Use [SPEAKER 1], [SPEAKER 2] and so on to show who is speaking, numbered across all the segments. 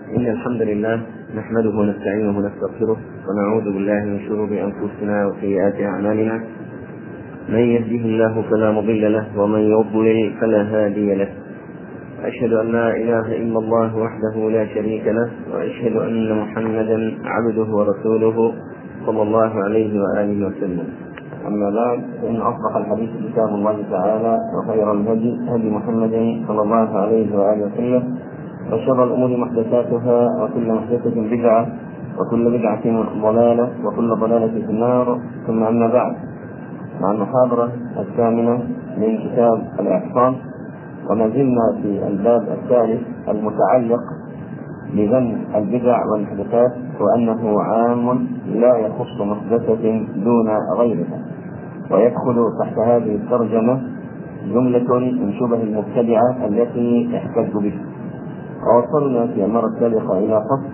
[SPEAKER 1] إن الحمد لله نحمده ونستعينه ونستغفره ونعوذ بالله من شرور أنفسنا وسيئات أعمالنا من يهده الله فلا مضل له ومن يضلل فلا هادي له أشهد أن لا إله إلا الله وحده لا شريك له وأشهد أن محمدا عبده ورسوله صلى الله عليه وآله وسلم أما بعد فإن أصدق الحديث كتاب الله تعالى وخير الهدي هدي محمد صلى الله عليه وآله وسلم وشر الأمور محدثاتها وكل محدثة بدعة وكل بدعة ضلالة وكل ضلالة في النار ثم أما بعد مع المحاضرة الثامنة من كتاب الإحصان وما زلنا في الباب الثالث المتعلق بذم البدع والمحدثات وأنه عام لا يخص محدثة دون غيرها ويدخل تحت هذه الترجمة جملة من شبه المبتدعة التي احتج بها ووصلنا في المرة السابقة إلى فصل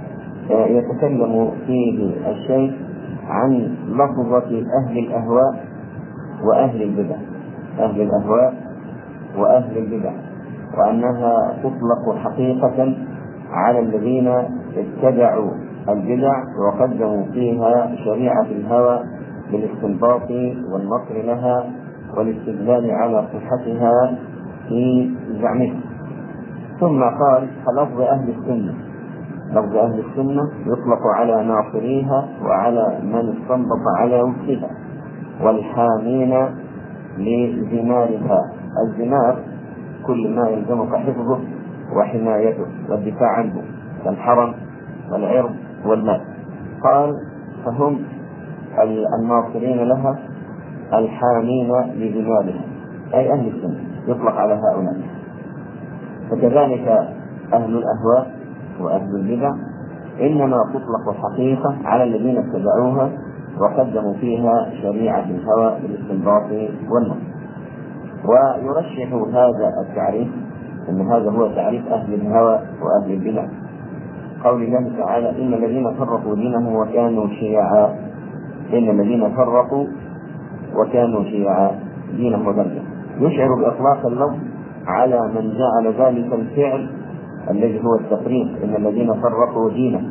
[SPEAKER 1] يتكلم فيه الشيخ عن لفظة أهل الأهواء وأهل البدع أهل الأهواء وأهل البدع وأنها تطلق حقيقة على الذين اتبعوا البدع وقدموا فيها شريعة الهوى بالاستنباط والنصر لها والاستدلال على صحتها في زعمها ثم قال فلفظ أهل السنة لفظ أهل السنة يطلق على ناصريها وعلى من استنبط على وفقها والحامين لزمارها الزمار كل ما يلزمك حفظه وحمايته والدفاع عنه كالحرم والعرض والمال قال فهم الناصرين لها الحامين لزمارها أي أهل السنة يطلق على هؤلاء فكذلك أهل الأهواء وأهل البدع إنما تطلق حقيقة على الذين اتبعوها وقدموا فيها شريعة الهوى بالاستنباط والنصر ويرشح هذا التعريف أن هذا هو تعريف أهل الهوى وأهل البدع قول الله تعالى إن الذين فرقوا دينهم وكانوا شيعا إن الذين فرقوا وكانوا شيعا دينهم وبلدا يشعر بإطلاق اللفظ على من جعل ذلك الفعل الذي هو التفريق إن الذين فرقوا دينهم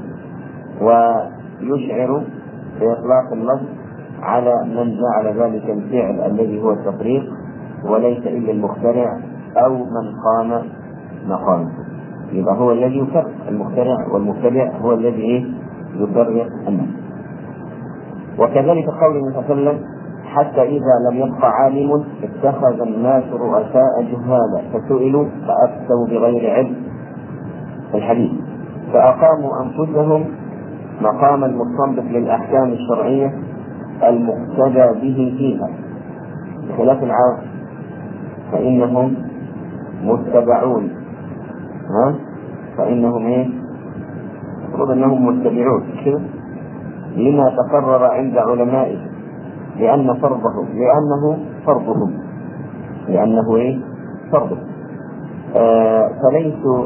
[SPEAKER 1] ويشعر بإطلاق اللفظ على من جعل ذلك الفعل الذي هو التفريق وليس إلا المخترع أو من قام مقامه يبقى هو الذي يفرق المخترع والمبتدع هو الذي يفرق الناس وكذلك قول النبي صلى الله عليه وسلم حتى إذا لم يبق عالم اتخذ الناس رؤساء جهالا فسئلوا فأفتوا بغير علم الحديث فأقاموا أنفسهم مقام المستنبط للأحكام الشرعية المقتدى به فيها بخلاف العام فإنهم متبعون ها فإنهم إيه؟ المفروض أنهم متبعون كذا لما تقرر عند علمائهم لأن فرضه لأنه فرضهم لأنه إيه؟ فرضه آه فليسوا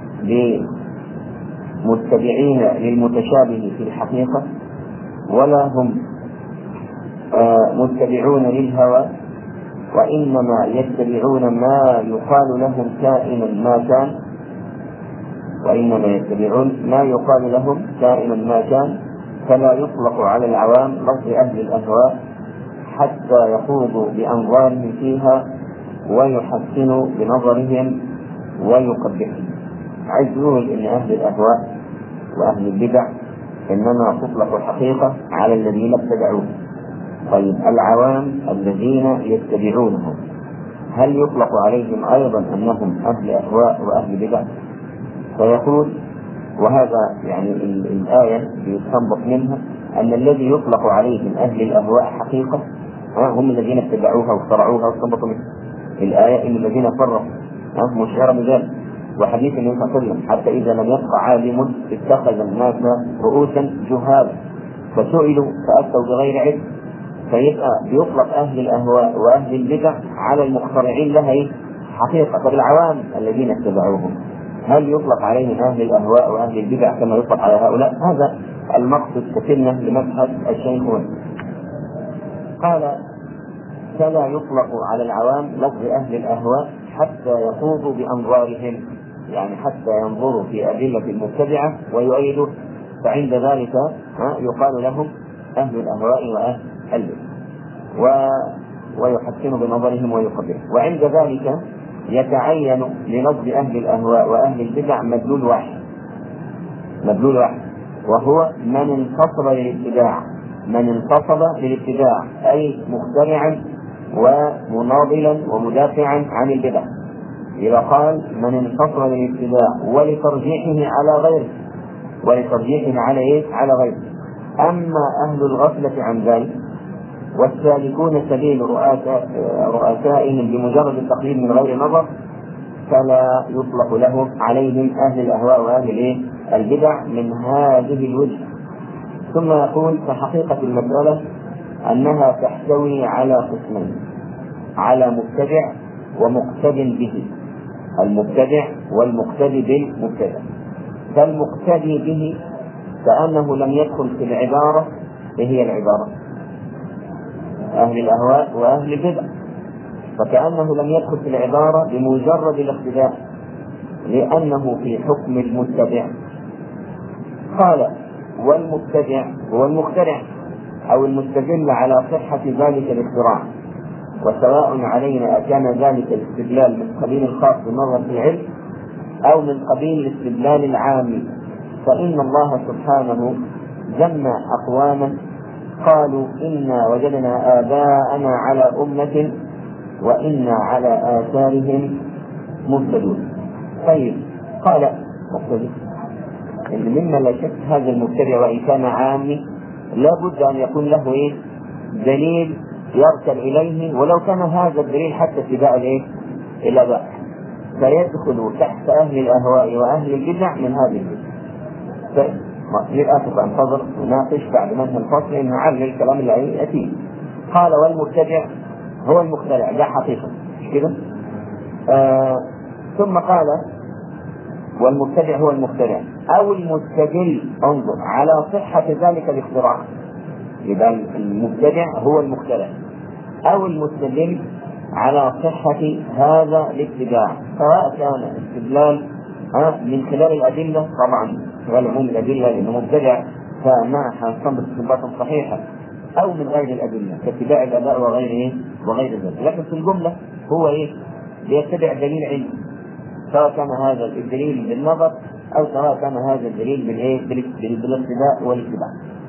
[SPEAKER 1] بمتبعين للمتشابه في الحقيقة ولا هم آه متبعون للهوى وإنما يتبعون ما يقال لهم كائنا ما كان وإنما يتبعون ما يقال لهم كائنا ما كان فلا يطلق على العوام لفظ أهل الأهواء حتى يخوضوا بأنظارهم فيها ويحسنوا بنظرهم ويقبحوا عايز يقول إن أهل الأهواء وأهل البدع إنما تطلق الحقيقة على الذين ابتدعوه طيب العوام الذين يتبعونهم هل يطلق عليهم أيضا أنهم أهل أهواء وأهل بدع؟ فيقول وهذا يعني الآية يستنبط منها أن الذي يطلق عليهم أهل الأهواء حقيقة هم الذين اتبعوها واخترعوها واستنبطوا منها الآية إن الذين فرقوا مشعرة بذلك وحديث النبي صلى الله عليه وسلم حتى إذا لم يبق عالم اتخذ الناس رؤوسا جهالا فسئلوا فأفتوا بغير علم فيبقى بيطلق أهل الأهواء وأهل البدع على المخترعين لها إيه؟ حقيقة طب العوام الذين اتبعوهم هل يطلق عليهم أهل الأهواء وأهل البدع كما يطلق على هؤلاء؟ هذا المقصد كتلنا لمبحث الشيخ قال فلا يطلق على العوام لفظ أهل الأهواء حتى يخوضوا بأنظارهم يعني حتى ينظروا في أدلة المبتدعة ويؤيدوا فعند ذلك يقال لهم أهل الأهواء وأهل البدع و ويحسن بنظرهم ويقبلهم وعند ذلك يتعين لنصب أهل الأهواء وأهل البدع مدلول واحد مدلول واحد وهو من انتصب للابتداع من انتصب للابتداع أي مخترعا ومناضلا ومدافعا عن البدع إذا قال من انتصر للابتداع ولترجيحه على غيره ولترجيحه على ايه؟ على غيره أما أهل الغفلة عن ذلك والسالكون سبيل رؤساء رؤسائهم بمجرد التقليد من غير نظر فلا يطلق لهم عليهم أهل الأهواء وأهل الإيه؟ البدع من هذه الوجهة ثم يقول فحقيقة المسألة أنها تحتوي على قسمين على مبتدع ومقتد به المبتدع والمقتدي بالمبتدع فالمقتدي به كأنه لم يدخل في العبارة إيه هي العبارة أهل الأهواء وأهل البدع فكأنه لم يدخل في العبارة بمجرد الاقتداء لأنه في حكم المتبع قال والمبتدع هو المخترع أو المستدل على صحة ذلك الاختراع وسواء علينا أكان ذلك الاستدلال من قبيل الخاص بالنظر في العلم أو من قبيل الاستدلال العام فإن الله سبحانه ذم أقواما قالوا إنا وجدنا آباءنا على أمة وإنا على آثارهم مهتدون طيب قال مقتدي إن مما لا شك هذا المبتدع وإن كان عامي لابد أن يكون له إيه؟ دليل يركن إليه ولو كان هذا الدليل حتى اتباع الإيه؟ الآباء فيدخل تحت أهل الأهواء وأهل البدع من هذه البدع طيب للأسف أنتظر وناقش بعد منهج الفصل إنه علل الكلام اللي يأتيه قال والمبتدع هو المخترع ده حقيقة مش كده؟ آه ثم قال والمبتدع هو المخترع أو المستدل انظر على صحة ذلك الاختراع يبقى المبتدع هو المخترع أو المستدل على صحة هذا الابتداع سواء كان استدلال من خلال الأدلة طبعا والعموم الأدلة لأنه مبتدع فما حنستنبط استنباطا صحيحا أو من غير الأدلة كاتباع الآباء وغيره وغير ذلك لكن في الجملة هو إيه؟ بيتبع دليل علمي سواء كان هذا الدليل بالنظر أو سواء كان هذا الدليل بالإيه؟ بالاقتداء والاتباع.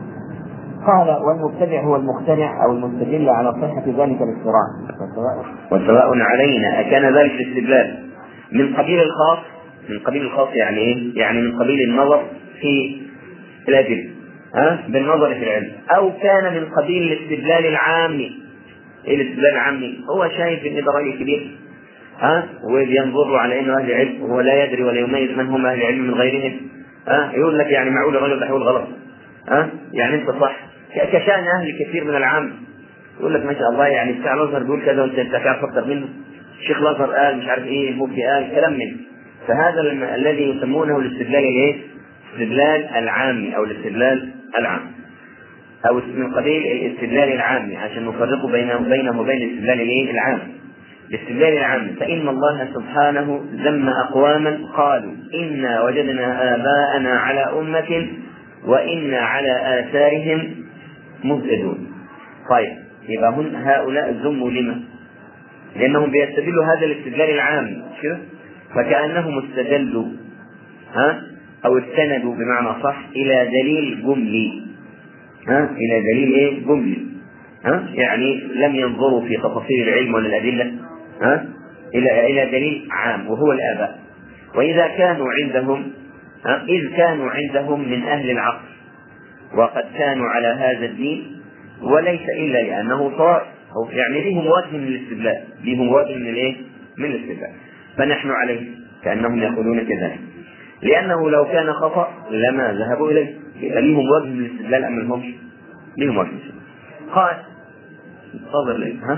[SPEAKER 1] قال والمبتدع هو المخترع أو المستدل على صحة ذلك الاختراع وسواء علينا أكان ذلك الاستدلال من قبيل الخاص من قبيل الخاص يعني ايه؟ يعني من قبيل النظر في الأدلة ها بالنظر في العلم أو كان من قبيل الاستدلال العامي ايه الاستدلال العامي؟ هو شايف ان ده راجل كبير ها وبينظر على انه اهل علم وهو لا يدري ولا يميز من هم اهل علم من غيرهم ها يقول لك يعني معقول الرجل ده هيقول غلط ها يعني انت صح كشان اهل كثير من العام يقول لك ما شاء الله يعني بتاع الازهر بيقول كذا وانت انت تعرف اكثر منه الشيخ الازهر قال مش عارف ايه المفتي قال كلام منه فهذا الذي يسمونه الاستدلال الايه؟ الاستدلال العامي او الاستدلال العام او من قبيل الاستدلال العامي عشان نفرق بينه بينه وبين الاستدلال الايه؟ العام الاستدلال العام فإن الله سبحانه ذم أقواما قالوا إنا وجدنا آباءنا على أمة وإنا على آثارهم مهتدون طيب يبقى هم هؤلاء ذموا لما؟ لأنهم بيستدلوا هذا الاستدلال العام كده فكأنهم استدلوا ها أو استندوا بمعنى صح إلى دليل جملي ها إلى دليل إيه؟ جملي ها يعني لم ينظروا في تفاصيل العلم ولا الأدلة ها إلى إلى دليل عام وهو الآباء وإذا كانوا عندهم ها إذ كانوا عندهم من أهل العقل وقد كانوا على هذا الدين وليس إلا لأنه صواب أو يعني لهم وجه من الاستدلال لهم وجه من الإيه؟ من الاستدلال فنحن عليه كأنهم يقولون كذلك لأنه لو كان خطأ لما ذهبوا إليه يبقى لهم وجه من الاستدلال أم لهمش؟ لهم وجه من الاستدلال قال تفضل لي ها؟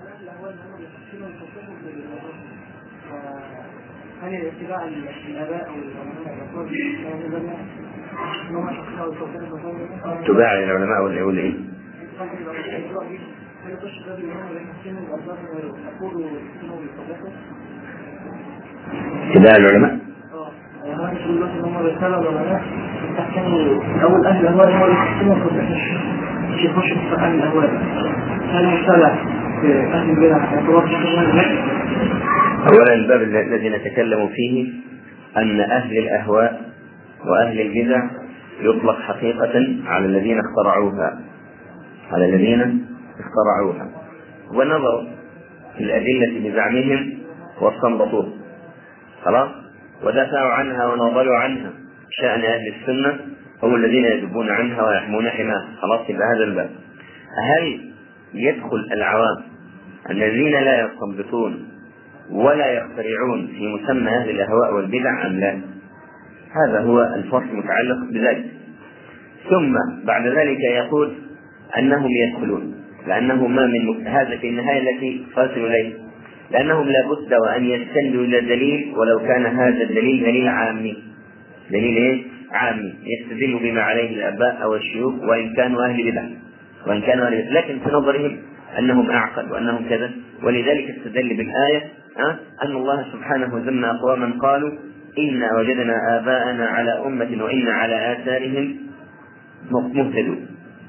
[SPEAKER 2] هل الاتباع الاباء او
[SPEAKER 1] اتباع العلماء ولا يقول ايه؟ اتباع العلماء
[SPEAKER 2] واحد يقول لك ان هم بيشتغلوا ولا تحكموا اول اهل الاهواء هم اللي يحكموا مش يخشوا في اهل الاهواء هل مصطلح في اهل البدع يعتبر
[SPEAKER 1] أولا الباب الذي نتكلم فيه أن أهل الأهواء وأهل البدع يطلق حقيقة على الذين اخترعوها على الذين اخترعوها ونظروا في الأدلة بزعمهم واستنبطوها خلاص ودافعوا عنها وناضلوا عنها شأن أهل السنة هم الذين يذبون عنها ويحمون حماها خلاص يبقى هذا الباب هل يدخل العوام الذين لا يستنبطون ولا يخترعون في مسمى أهل الأهواء والبدع أم لا؟ هذا هو الفصل المتعلق بذلك ثم بعد ذلك يقول أنهم يدخلون لأنه ما من هذا في النهاية التي تصل إليه لأنهم لا بد وأن يستندوا إلى دليل ولو كان هذا الدليل دليل عامي دليل إيه؟ عامي يستدل بما عليه الآباء أو الشيوخ وإن كانوا أهل بدع وإن كانوا أهل بدع لكن في نظرهم أنهم أعقل وأنهم كذا ولذلك استدل بالآية أه؟ أن الله سبحانه ذم أقواما قالوا إنا وجدنا آباءنا على أمة وإنا على آثارهم مهتدون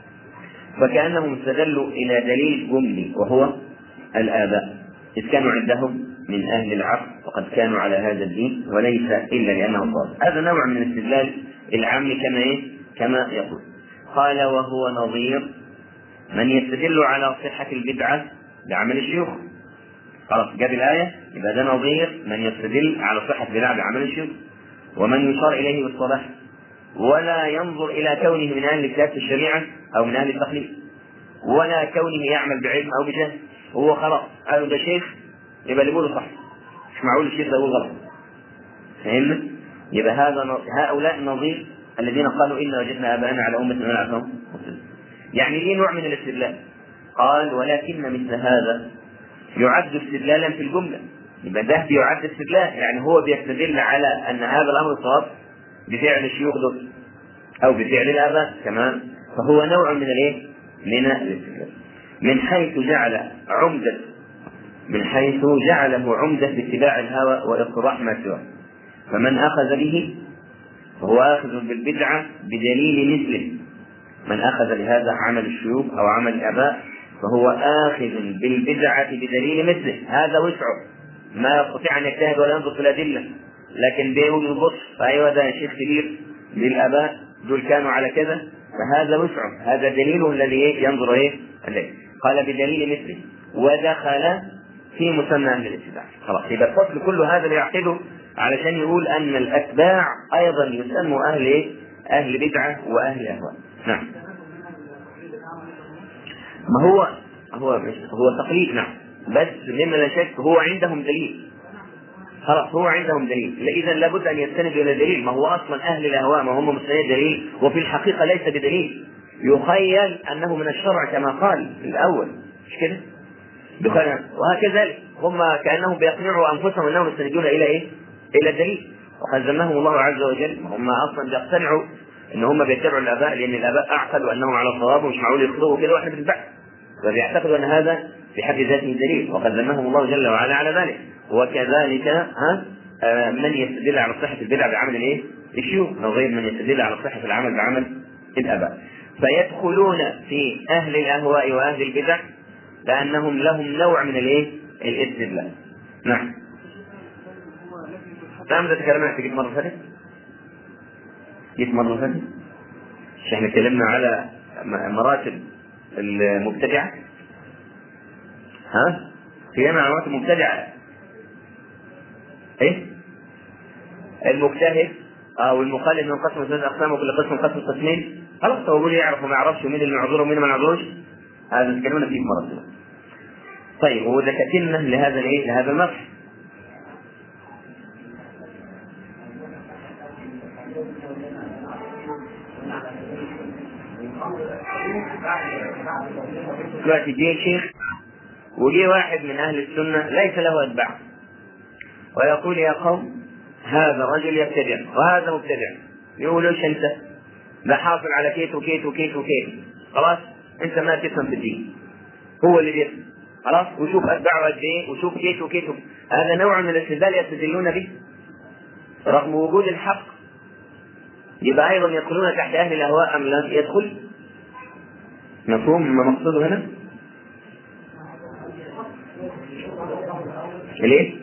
[SPEAKER 1] فكأنهم استدلوا إلى دليل جملي وهو الآباء إذ كانوا عندهم من أهل العقل وقد كانوا على هذا الدين وليس إلا لأنه صادق هذا نوع من الاستدلال العام كما إيه؟ كما يقول قال وهو نظير من يستدل على صحة البدعة بعمل الشيوخ خلاص جاب الآية يبقى ده نظير من يستدل على صحة البدعة بعمل الشيوخ ومن يشار إليه بالصلاح ولا ينظر إلى كونه من أهل كتابة الشريعة أو من أهل التقليد ولا كونه يعمل بعلم أو بجهل هو خلاص قالوا ده شيخ يبقى اللي يقوله صح مش معقول الشيخ ده يقول غلط فهمنا؟ يبقى هذا هؤلاء النظير الذين قالوا إنا وجدنا آباءنا على أمة من العصام يعني ليه نوع من الاستدلال قال ولكن مثل هذا يعد استدلالا في الجملة يبقى ده بيعد استدلال يعني هو بيستدل على أن هذا الأمر صواب بفعل الشيوخ دول أو بفعل الآباء كمان فهو نوع من الإيه؟ من الاستدلال من حيث جعل عمدة من حيث جعله عمدة باتباع الهوى واقتراح ما سواه فمن أخذ به فهو آخذ بالبدعة بدليل مثله من أخذ بهذا عمل الشيوخ أو عمل الآباء فهو آخذ بالبدعة بدليل مثله هذا وسعه ما يستطيع أن يجتهد ولا ينظر في الأدلة لكن بيقول يبص فأيوه ده شيخ كبير للآباء دول كانوا على كذا فهذا وسعه هذا دليله الذي إيه ينظر إيه إليه قال بدليل مثله ودخل في مسمى أهل الاتباع خلاص يبقى الفصل كله هذا بيعقده علشان يقول أن الأتباع أيضا يسموا أهل إيه؟ أهل بدعة وأهل أهواء نعم ما هو هو هو تقليد نعم بس مما لا شك هو عندهم دليل خلاص هو عندهم دليل اذا لابد ان يستندوا الى دليل ما هو اصلا اهل الاهواء ما هم مستند دليل وفي الحقيقه ليس بدليل يخيل انه من الشرع كما قال في الاول مش كده؟ وهكذا هم كانهم بيقنعوا انفسهم انهم يستندون الى ايه؟ الى الدليل وقد ذمهم الله عز وجل هم اصلا بيقتنعوا ان هم بيتبعوا الاباء لان الاباء اعقل وانهم على صواب ومش معقول يخطئوا كده واحنا بنتبعهم فبيعتقدوا ان هذا في حد ذاته دليل وقد ذمهم الله جل وعلا على ذلك وكذلك ها آه، من يستدل على صحة البدع بعمل الايه؟ الشيوخ نظير من يستدل على صحة العمل بعمل الآباء فيدخلون في أهل الأهواء وأهل البدع لأنهم لهم نوع من الايه؟ الاستدلال. نعم. نعم ده تكلمنا في مرة ثانية؟ جيت مرة ثانية؟ مش احنا اتكلمنا على مراتب المبتدعة؟ ها؟ في معلومات مبتدعة ايه؟ المجتهد او المخالف من قسم ثلاث اقسام وكل قسم قسم قسمين خلاص هو بيقول يعرف وما يعرفش ومين اللي معذور ومين ما معذورش هذا تكلمنا فيه مرة طيب وده كتمة لهذا الايه؟ لهذا المرح دلوقتي جه شيخ وجه واحد من اهل السنه ليس له اتباع ويقول يا قوم هذا رجل يبتدع وهذا مبتدع يقول ايش انت؟ ده حاصل على كيت وكيت وكيت وكيت خلاص انت ما تفهم في الدين هو اللي بيفهم خلاص وشوف اتباعه قد ايه وشوف كيت وكيت هذا نوع من الاستدلال يستدلون به رغم وجود الحق يبقى أيضا يدخلون تحت أهل الأهواء أم لا يدخل مفهوم ما مقصوده هنا ليه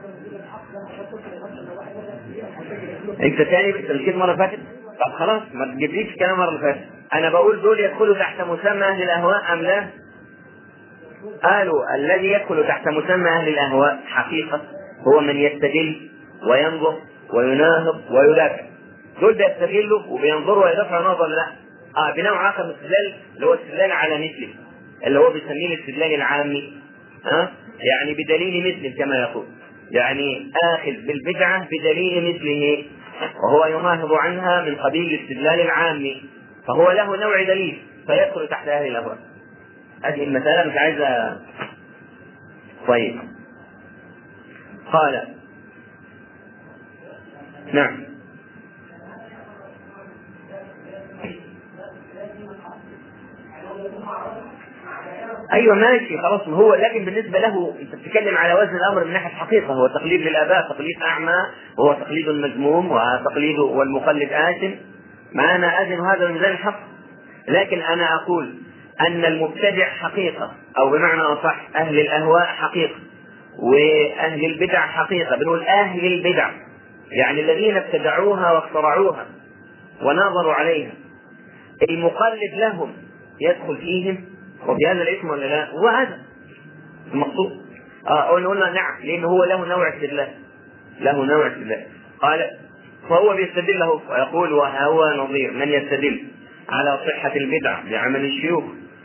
[SPEAKER 1] انت تاني تمشيت مره فاتت طب خلاص ما تجيبليش كلام مره فاتت انا بقول دول يدخلوا تحت مسمى اهل الاهواء ام لا قالوا الذي يدخل تحت مسمى اهل الاهواء حقيقه هو من يستدل وينظر ويناهض ويدافع دول بيستدلوا وبينظروا ويدافعوا نظر لا اه بنوع اخر من الاستدلال اللي هو الاستدلال على مثله اللي هو بيسميه الاستدلال العامي ها آه؟ يعني بدليل مثله كما يقول يعني آخذ بالبدعة بدليل مثله وهو يناهض عنها من قبيل الاستدلال العامي فهو له نوع دليل فيدخل تحت هذه الأبواب هذه المسألة مش عايزة طيب قال نعم ايوه ماشي خلاص ما هو لكن بالنسبه له انت بتتكلم على وزن الامر من ناحيه حقيقه هو تقليد للاباء تقليد اعمى وهو تقليد مذموم وتقليد والمقلد آثم ما انا اذن هذا من الحق لكن انا اقول ان المبتدع حقيقه او بمعنى اصح اهل الاهواء حقيقه واهل البدع حقيقه بنقول اهل البدع يعني الذين ابتدعوها واخترعوها وناظروا عليها المقلد لهم يدخل فيهم وفي هذا الاسم ولا لا؟ هو هذا المقصود اه قلنا نعم لان هو له نوع استدلال له نوع استدلال قال فهو بيستدل له ويقول وهو نظير من يستدل على صحة البدعة بعمل الشيوخ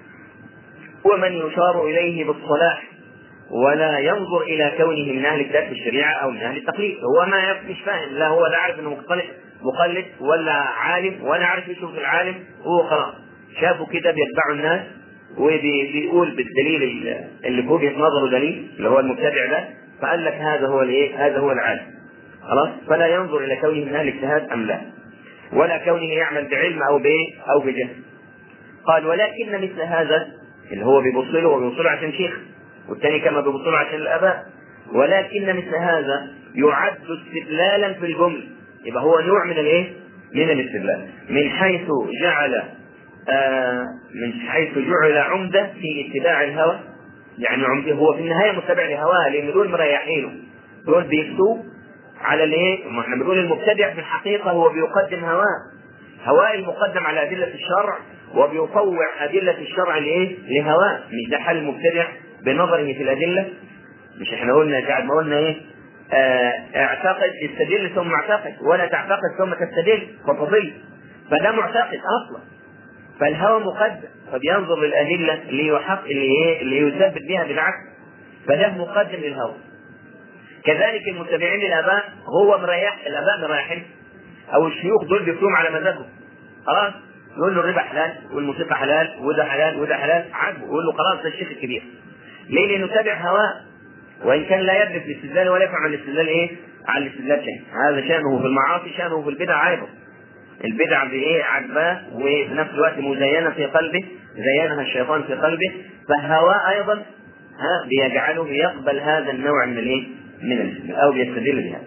[SPEAKER 1] ومن يشار إليه بالصلاح ولا ينظر إلى كونه من أهل الكتاب في الشريعة أو من أهل التقليد هو ما مش فاهم لا هو لا عارف أنه مقلد مقلد ولا عالم ولا عارف يشوف العالم هو خلاص شافوا كده بيتبعوا الناس وبيقول بالدليل اللي في وجهه نظره دليل اللي هو المبتدع ده فقال لك هذا هو الايه؟ هذا هو العالم. خلاص؟ فلا ينظر الى كونه من اهل الاجتهاد ام لا. ولا كونه يعمل بعلم او بايه؟ او بجهل. قال ولكن مثل هذا اللي هو بيبص له وبيبص له عشان شيخ والثاني كما بيبص له عشان الاباء ولكن مثل هذا يعد استدلالا في الجمله يبقى هو نوع من الايه؟ من الاستدلال من حيث جعل آه من حيث جعل عمدة في اتباع الهوى يعني عمدة هو في النهاية متبع لهواه لأن دول مريحينه دول بيفتوا على الايه؟ ما احنا بنقول المبتدع في الحقيقة هو بيقدم هواه هواه المقدم على أدلة الشرع وبيطوع أدلة الشرع لإيه؟ لهواه مش ده حل المبتدع بنظره في الأدلة مش احنا قلنا ساعة ما قلنا ايه؟ آه اعتقد استدل ثم اعتقد ولا تعتقد ثم تستدل فتضل فده معتقد اصلا فالهوى مقدم فبينظر للأدلة اللي يحق اللي ايه اللي يثبت بها بالعكس فده مقدم للهوى كذلك المتبعين للآباء هو مريح الآباء مريحين أو الشيوخ دول بيفتوهم على مزاجهم خلاص يقول له الربا حلال والموسيقى حلال وده حلال وده حلال عاجبه يقول له خلاص ده الشيخ الكبير ليه؟ لأنه تابع هواه وإن كان لا يدرك الاستدلال ولا يفهم عن الاستدلال إيه؟ عن الاستدلال شيء هذا شأنه في المعاصي شأنه في البدع عيبه البدع بايه عجباه وفي نفس الوقت مزينه في قلبه زينها الشيطان في قلبه فهواه ايضا ها بيجعله يقبل هذا النوع من الايه؟ من الاستدلال او بيستدل بهذا.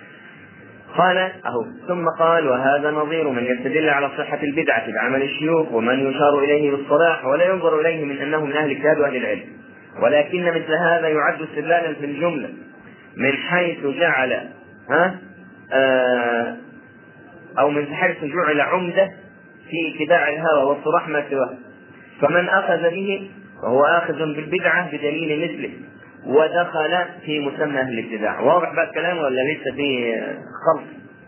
[SPEAKER 1] قال اهو ثم قال وهذا نظير من يستدل على صحة البدعة بعمل الشيوخ ومن يشار إليه بالصلاح ولا ينظر إليه من أنه من أهل الكتاب وأهل العلم ولكن مثل هذا يعد استدلالا في الجملة من حيث جعل ها آه أو من حيث جعل عمدة في اتباع الهوى والصراح ما سواه فمن أخذ به فهو آخذ بالبدعة بدليل مثله ودخل في مسمى أهل الابتداع واضح بقى الكلام ولا لسه في خلط؟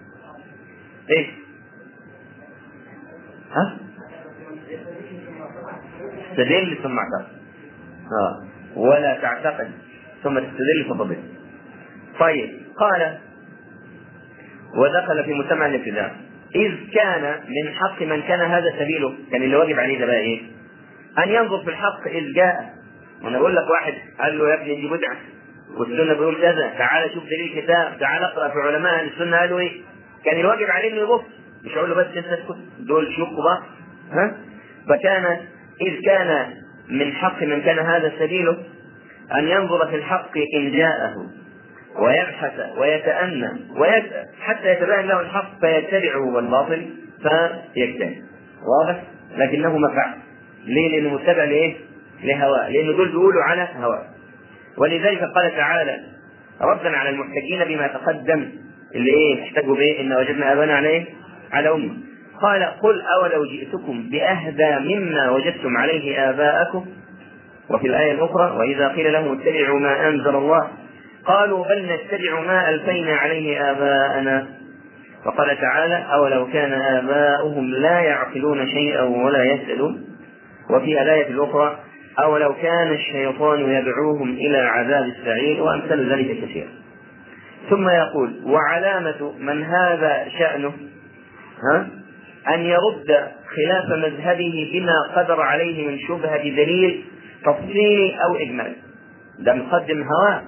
[SPEAKER 1] إيش؟ ها؟ استدل ثم اعتقد آه. ولا تعتقد ثم تستدل فتضل طيب قال ودخل في مسمى الابتداع إذ كان من حق من كان هذا سبيله كان اللي واجب عليه ده بقى إيه؟ أن ينظر في الحق إذ جاء وأنا أقول لك واحد قال له يا ابني دي بدعة والسنة بيقول كذا تعال شوف دليل الكتاب تعال اقرأ في علماء أهل السنة قالوا إيه؟ كان الواجب عليه إنه يبص مش أقول له بس أنت اسكت دول شيوخ كبار ها؟ فكان إذ كان من حق من كان هذا سبيله أن ينظر في الحق إن جاءه ويبحث ويتأنى ويسأل حتى يتبين له الحق فيتبعه والباطل فيجتهد واضح لكنه ما فعل ليه لانه متبع لايه لهواه لانه دول بيقولوا على هواه ولذلك قال تعالى ردا على المحتجين بما تقدم اللي ايه احتجوا بايه ان وجدنا ابانا على ايه على امه قال قل اولو جئتكم باهدى مما وجدتم عليه اباءكم وفي الآية الأخرى وإذا قيل لهم اتبعوا ما أنزل الله قالوا بل نتبع ما ألفينا عليه آباءنا وقال تعالى أولو كان آباؤهم لا يعقلون شيئا ولا يسألون وفي الآية الأخرى أولو كان الشيطان يدعوهم إلى عذاب السعير وأمثال ذلك كثيرا ثم يقول وعلامة من هذا شأنه ها أن يرد خلاف مذهبه بما قدر عليه من شبهة دليل تفصيلي أو إجمالي ده مقدم هواه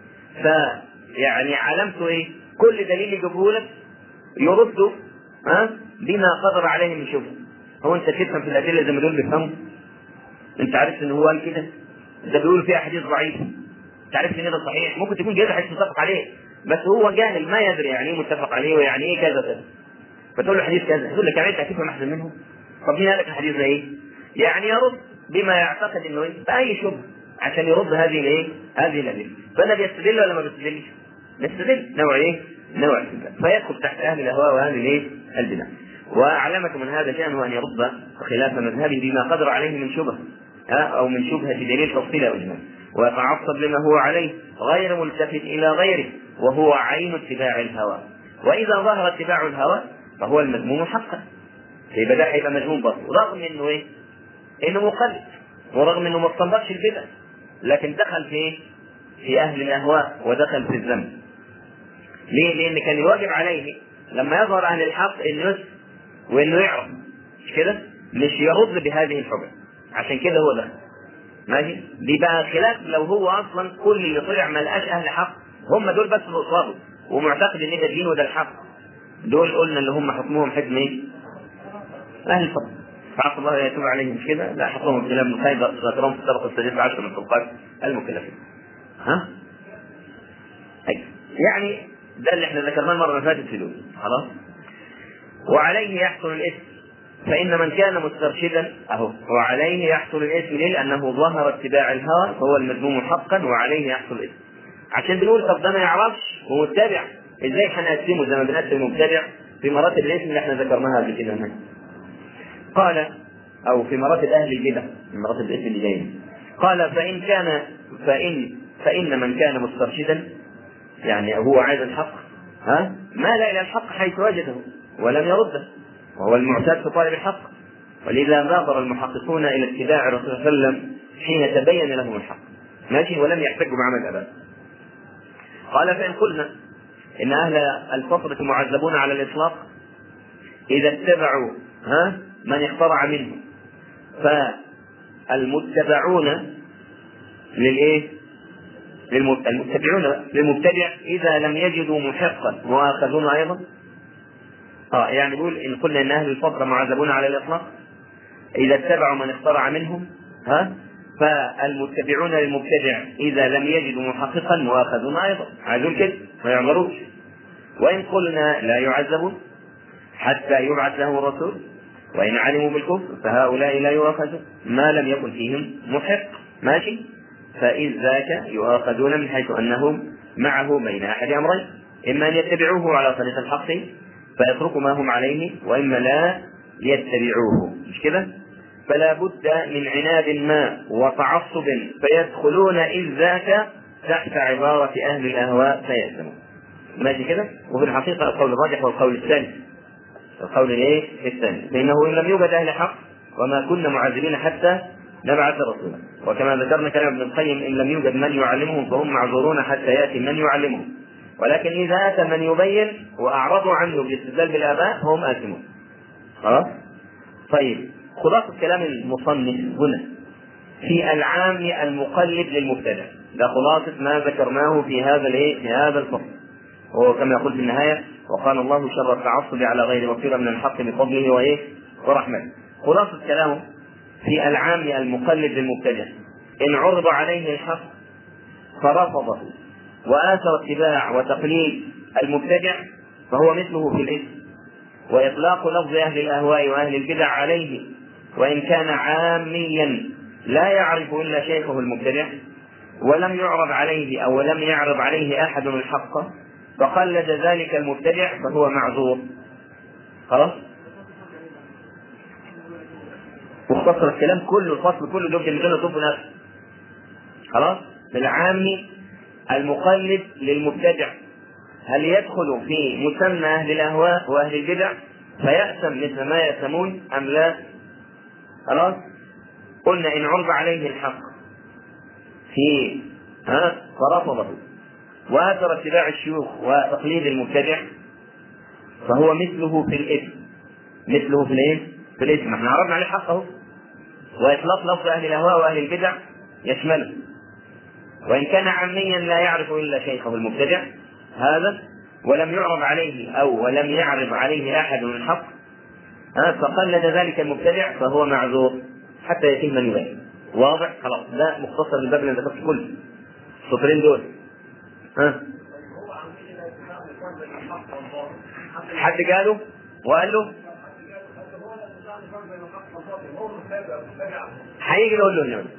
[SPEAKER 1] فيعني علامته إيه؟ كل دليل يجيبه لك يرده ها بما قدر عليه من شبهه هو أنت تفهم في الأدلة زي ما دول بيفهموا أنت عرفت إن هو قال كده ده بيقول فيها حديث ضعيف أنت عرفت إن ده صحيح ممكن تكون جايب حديث متفق عليه بس هو جاهل ما يدري يعني ايه متفق عليه ويعني ايه كذا كذا فتقول له حديث كذا يقول لك يعني انت هتفهم احسن منه طب مين قال لك الحديث ده ايه؟ يعني يرد بما يعتقد انه ايه؟ باي شبهه عشان يرد هذه الايه؟ هذه الادله فانا بيستدل ولا ما بيستدلش؟ بيستدل نوع ايه؟ نوع الاستدلال فيدخل تحت اهل الاهواء واهل الايه؟ البدع وعلامة من هذا شأنه أن يرد خلاف مذهبه بما قدر عليه من شبهة أو من شبهة دليل تفصيل أو إجمال ويتعصب لما هو عليه غير ملتفت إلى غيره وهو عين اتباع الهوى وإذا ظهر اتباع الهوى فهو المذموم حقا يبقى ده هيبقى مذموم برضه رغم انه ايه؟ انه مقلد ورغم انه ما استنبطش البدع لكن دخل في ايه؟ في اهل الاهواء ودخل في الذنب. ليه؟ لان كان الواجب عليه لما يظهر اهل الحق انه يسر وانه يعرف مش كده؟ مش يرد بهذه الحجج عشان كده هو دخل. ماشي؟ دي بقى خلاف لو هو اصلا كل اللي طلع ما لقاش اهل حق هم دول بس اللي قصاده ومعتقد ان ده الدين وده الحق. دول قلنا اللي هم حكمهم حكم ايه؟ اهل الفضل. فعسى الله يتوب عليهم مش كده؟ لا حكمهم ابتلاء من خير ذكرهم في الطبقه السادسه عشر من طبقات المكلفين. ها؟ أي. يعني ده اللي احنا ذكرناه المره اللي فاتت في دول خلاص؟ وعليه يحصل الاثم فإن من كان مسترشدا أهو وعليه يحصل الإثم ليه؟ لأنه ظهر اتباع الهوى فهو المذموم حقا وعليه يحصل الإثم. عشان بنقول طب ده ما يعرفش ومتبع ازاي هنقسمه زي ما بنقسم المبتدع في مراتب الاسم اللي احنا ذكرناها قبل كده هناك. قال او في مراتب اهل البدع من مراتب الاسم اللي جايه قال فان كان فان فان من كان مسترشدا يعني هو عايز الحق ها مال الى الحق حيث وجده ولم يرده وهو المعتاد في طالب الحق ولذا ناظر المحققون الى اتباع الرسول صلى الله عليه وسلم حين تبين لهم الحق ماشي ولم يحتجوا بعمل ابدا قال فان قلنا ان اهل الفترة معذبون على الاطلاق اذا اتبعوا ها من اخترع منهم فالمتبعون للايه؟ المتبعون للمبتدع اذا لم يجدوا محقا مؤاخذون ايضا اه يعني يقول ان قلنا ان اهل الفترة معذبون على الاطلاق اذا اتبعوا من اخترع منهم ها فالمتبعون للمبتدع اذا لم يجدوا محققا مؤاخذون ايضا عايزون كده ما يعذروش وان قلنا لا يعذبون حتى يبعث له الرسول وان علموا بالكفر فهؤلاء لا يؤاخذون ما لم يكن فيهم محق ماشي فإذ ذاك يؤاخذون من حيث انهم معه بين احد امرين اما ان يتبعوه على طريق الحق فيتركوا ما هم عليه واما لا يتبعوه مش كده؟ فلا بد من عناد ما وتعصب فيدخلون إذ ذاك تحت عبارة أهل الأهواء فيلزمون. ماشي كده؟ وفي الحقيقة القول الراجح هو القول الثاني. القول الايه؟ الثاني، فإنه إن لم يوجد أهل حق وما كنا معذبين حتى نبعث رسولا، وكما ذكرنا كلام ابن القيم إن لم يوجد من يعلمهم فهم معذورون حتى يأتي من يعلمهم. ولكن إذا أتى من يبين وأعرضوا عنه بالاستدلال بالآباء فهم آثمون. خلاص؟ طيب خلاصة كلام المصنف هنا في العام المقلد للمبتدع ده خلاصة ما ذكرناه في هذا الايه في هذا الفصل وهو كما يقول في النهاية وقال الله شر التعصب على غير وفير من الحق بفضله وايه ورحمته خلاصة كلامه في العام المقلد للمبتدع إن عرض عليه الحق فرفضه وآثر اتباع وتقليد المبتدع فهو مثله في الإثم وإطلاق لفظ أهل الأهواء وأهل البدع عليه وإن كان عاميا لا يعرف إلا شيخه المبتدع ولم يعرض عليه أو لم يعرض عليه أحد الحق فقلد ذلك المبتدع فهو معذور خلاص مختصر الكلام كله الفصل كله دول كلمتين طب نفسه خلاص للعامي المقلد للمبتدع هل يدخل في مسمى أهل الأهواء وأهل البدع فيأثم مثل ما يأثمون أم لا؟ خلاص؟ قلنا إن عرض عليه الحق في ها فرفضه وآثر اتباع الشيوخ وتقليد المبتدع فهو مثله في الإثم مثله في الإيه؟ في الإثم احنا عرضنا عليه حقه وإطلاق لفظ أهل الأهواء وأهل البدع يشمله وإن كان عاميا لا يعرف إلا شيخه المبتدع هذا ولم يعرض عليه أو ولم يعرض عليه أحد من الحق فقلد ذلك المبتدع فهو معذور حتى يتم اليبين واضح خلاص ده مختصر الباب اللي ذكرت كله السطرين دول ها حد قاله وقال له هيجي يقول له النبي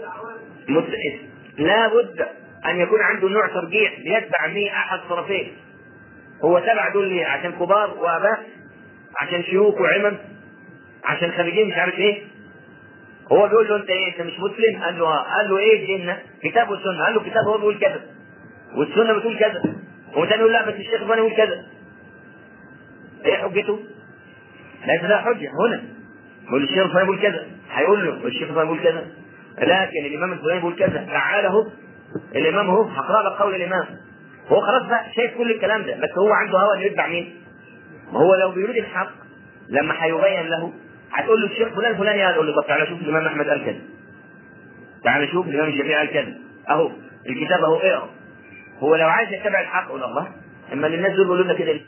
[SPEAKER 1] لا بد ان يكون عنده نوع ترجيح بيتبع به احد طرفين هو تبع دول ليه عشان كبار واباء عشان شيوخ وعمم عشان خريجين مش عارف ايه هو بيقول له انت ايه انت مش مسلم قال له اه قال له ايه الجنه كتاب والسنه قال له كتاب هو بيقول كذا والسنه بتقول كذا وثاني يقول لا بس الشيخ الفلاني يقول كذا ايه حجته؟ ليس لها حجه هنا يقول الشيخ الفلاني يقول كذا هيقول له الشيخ الفلاني يقول كذا لكن الامام الفلاني يقول كذا تعالى اهو الامام اهو هقرا لك قول الامام هو خلاص بقى شايف كل الكلام ده بس هو عنده هوى انه يتبع مين؟ ما هو لو بيريد الحق لما هيبين له هتقول له الشيخ فلان فلان يقول له طب تعالى شوف الامام احمد قال كذا تعالى شوف الامام الشافعي قال كذا اهو الكتاب اهو اقرا هو لو عايز يتبع الحق يقول الله اما الناس دول بيقولوا لنا كده ليه؟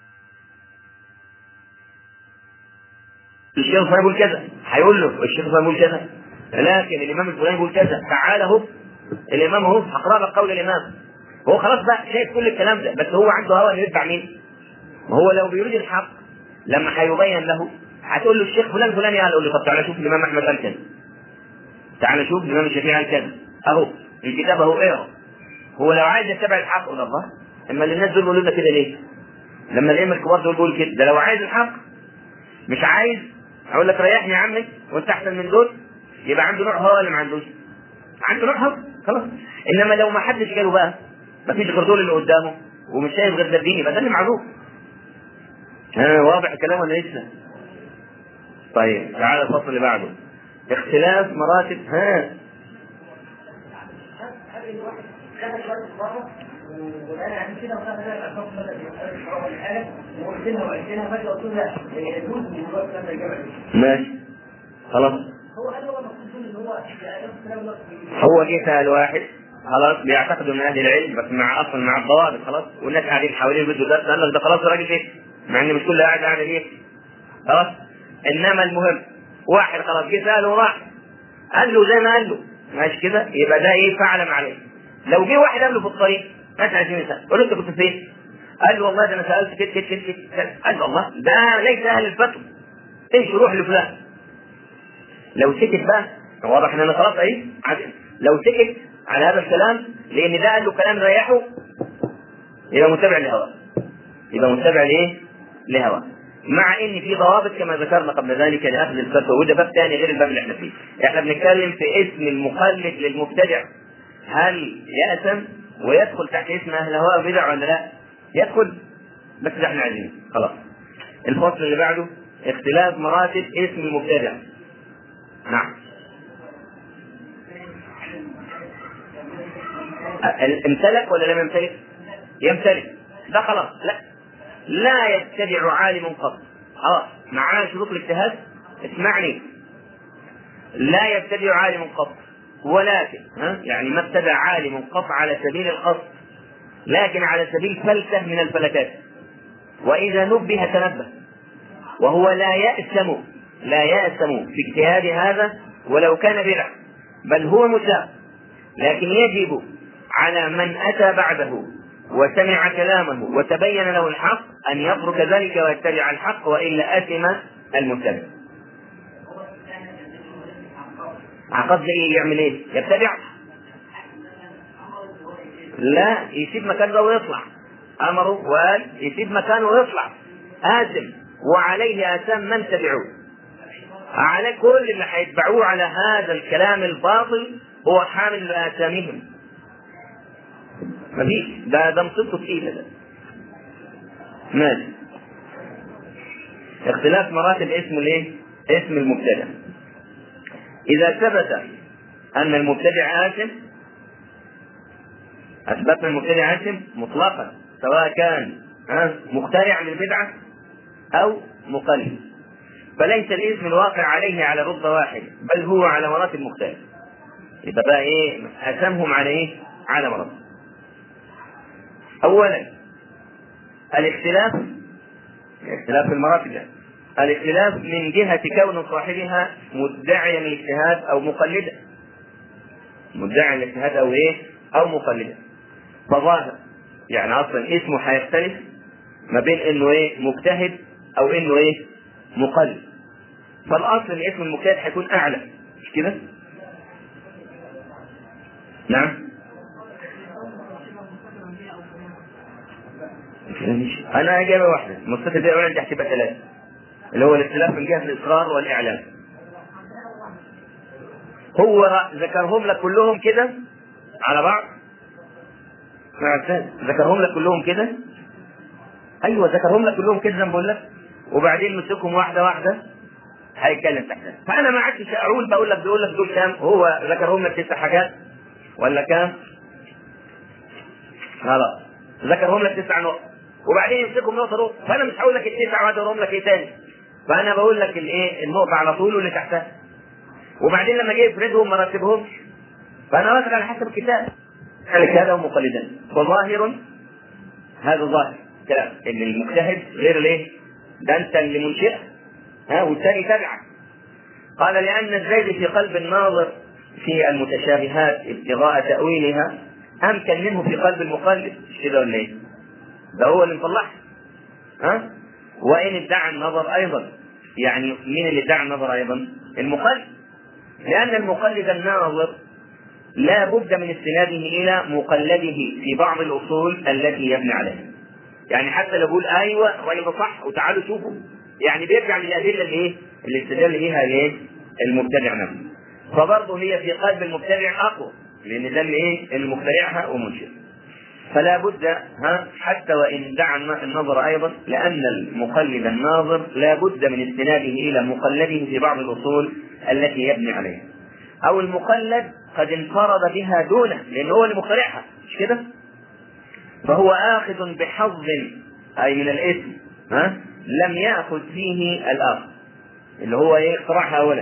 [SPEAKER 1] الشيخ فلان يقول كذا هيقول له الشيخ فلان يقول كذا لكن الامام الفلاني يقول كذا تعالى اهو الامام اهو هقرا لك قول الامام هو خلاص بقى شايف كل الكلام ده بس هو عنده هوى انه يتبع مين؟ ما هو لو بيريد الحق لما هيبين له هتقول له الشيخ فلان فلان يقول له طب تعالى شوف الامام احمد قال كذا تعالى شوف الامام الشافعي قال كذا اهو الكتاب اهو اقرا هو لو عايز يتبع الحق يقول الله اما اللي الناس دول بيقولوا لنا كده ليه؟ لما الائمه الكبار دول بيقولوا كده ده لو عايز الحق مش عايز اقول لك ريحني يا عمي وانت احسن من دول يبقى عنده نوع هوى ولا ما عندوش؟ عنده نوع هوى خلاص انما لو ما حدش جاله بقى ما فيش غير دول اللي قدامه ومش شايف غير ده الدين يبقى ده اللي معروف ها واضح الكلام ولا لسه؟ طيب تعالى الفصل اللي بعده اختلاف مراتب ها
[SPEAKER 2] وانا عن كده وكان انا اشوف مثلا يسال الحاله وقلت لها وقلت لها فجاه قلت لها يجوز من الوقت لما الجبل
[SPEAKER 1] ماشي خلاص
[SPEAKER 2] هو قال هو المقصود ان هو
[SPEAKER 1] هو جه سأل واحد خلاص بيعتقدوا من اهل العلم بس مع اصلا مع الضوابط خلاص والناس قاعدين حوالين بده ده قال لك ده خلاص الراجل ايه مع ان مش كل قاعد قاعد ايه خلاص انما المهم واحد خلاص جه ساله وراح قال له زي ما قال له ماشي كده يبقى ده ايه فعل عليه لو جه واحد قبله في الطريق مثلا 20 سنه قول له انت كنت فين؟ قال له والله ده انا سالت كده كده كده كده قال له الله ده ليس اهل الفتوى امشي روح لفلان لو سكت بقى واضح ان انا خلاص ايه لو سكت على هذا الكلام لان ده قال له كلام ريحه يبقى متبع لهواه يبقى متبع لايه؟ لهواه مع ان في ضوابط كما ذكرنا قبل ذلك لاخذ الفتوى وده باب ثاني غير الباب اللي احنا فيه احنا بنتكلم في اسم المقلد للمبتدع هل يأثم ويدخل تحت اسم اهل هواء بدع ولا لا؟ يدخل بس ده احنا عايزينه خلاص الفصل اللي بعده اختلاف مراتب اسم المبتدع نعم امتلك ولا لم يمتلك؟ يمتلك ده خلاص لا لا يبتدع عالم قط خلاص معاه شروط الاجتهاد اسمعني لا يبتدع عالم قط ولكن ها يعني ما ابتدع عالم قط على سبيل القصد لكن على سبيل فلتة من الفلتات وإذا نبه تنبه وهو لا يأسم لا يأسم في اجتهاد هذا ولو كان بدعة بل هو مساء لكن يجب على من أتى بعده وسمع كلامه وتبين له الحق أن يترك ذلك ويتبع الحق وإلا أثم المتبع عقد زي يعمل ايه؟ يتبع لا يسيب مكانه ويطلع امره وقال يسيب مكانه ويطلع آثم وعليه آثام من تبعوه على كل اللي هيتبعوه على هذا الكلام الباطل هو حامل لآثامهم مفيش ده ده مصيبته تقيلة ده ماشي اختلاف مراتب اسم الايه؟ اسم المبتدع إذا ثبت أن المبتدع آثم أثبتنا المبتدع آثم مطلقا سواء كان مخترع للبدعة أو مقلد فليس الاسم الواقع عليه على رتبة واحدة بل هو على مراتب مختلفة يبقى بقى إيه أسمهم على إيه؟ على مراتب أولا الاختلاف اختلاف في المراتب يعني. الاختلاف من جهة كون صاحبها مدعيا الاجتهاد أو مقلدا مدعيا الاجتهاد أو إيه؟ أو مقلدا فظاهر يعني أصلا اسمه هيختلف ما بين إنه إيه؟ مجتهد أو إنه إيه؟ مقلد فالأصل إن اسم المجتهد هيكون أعلى مش كده؟ نعم أنا إجابة واحدة متصل بها عندي هتبقى ثلاثة اللي هو الاختلاف من جهه الاصرار والاعلام هو ذكرهم لك كلهم كده على بعض مع ذكرهم لك كلهم كده ايوه ذكرهم لك كلهم كده زي ما بقول لك وبعدين مسكهم واحده واحده هيتكلم تحتها فانا ما عدتش اقول بقول لك بيقول لك دول كام هو ذكرهم لك تسع حاجات ولا كام خلاص ذكرهم لك تسع نقط وبعدين يمسكهم نقطه نقطه فانا مش هقول لك التسع وهدورهم لك ايه تاني فانا بقول لك الايه النقطه على طول واللي تحتها وبعدين لما جه يفردهم ما رتبهمش فانا واخد على حسب الكتاب ذلك هذا هو مقلدا وظاهر هذا ظاهر كلام ان المجتهد غير الايه ده انت اللي منشئ ها والثاني تبعك قال لان الزيد في قلب الناظر في المتشابهات ابتغاء تاويلها امكن منه في قلب المقلد مش كده ولا ايه؟ ده هو اللي مطلعها ها وإن ادعى النظر أيضا يعني مين اللي ادعى النظر أيضا؟ المقلد لأن المقلد الناظر لا بد من استناده إلى مقلده في بعض الأصول التي يبني عليها يعني حتى لو بقول أيوة الراجل صح وتعالوا شوفوا يعني بيرجع للأدلة اللي إيه؟ اللي استدل بها الإيه؟ المبتدع نفسه فبرضه هي في قلب المبتدع أقوى لأن ده اللي إيه؟ اللي مخترعها ومنشئ فلا بد ها حتى وان دعا النظر ايضا لان المقلد الناظر لا بد من استناده الى مقلده في بعض الاصول التي يبني عليها او المقلد قد انفرد بها دونه لان هو اللي مخترعها مش كده؟ فهو اخذ بحظ اي من الاسم ها لم ياخذ فيه الاخر اللي هو ايه اخترعها اولا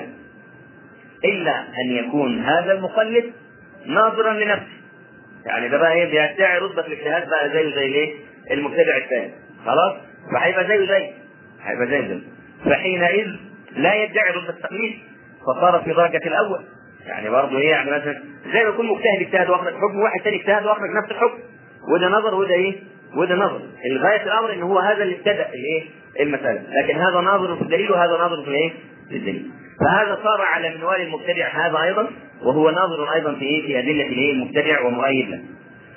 [SPEAKER 1] الا ان يكون هذا المقلد ناظرا لنفسه يعني ده بقى ايه بيدعي رتبه الاجتهاد بقى زيه زي الايه؟ المبتدع الثاني خلاص؟ فهيبقى زيه زي هيبقى زيه زي فحينئذ لا يدعي رتبه التقليد فصار في درجه الاول يعني برضه ايه يعني مثلا زي ما يكون مجتهد اجتهد واخرج حكم واحد ثاني اجتهد واخرج نفس الحكم وده نظر وده ايه؟ وده نظر الغايه الامر ان هو هذا اللي ابتدا الايه؟ المساله لكن هذا ناظر في الدليل وهذا ناظر في الايه؟ في الدليل فهذا صار على منوال المبتدع هذا ايضا وهو ناظر ايضا في ايه؟ في ادله الايه؟ المبتدع ومؤيد له.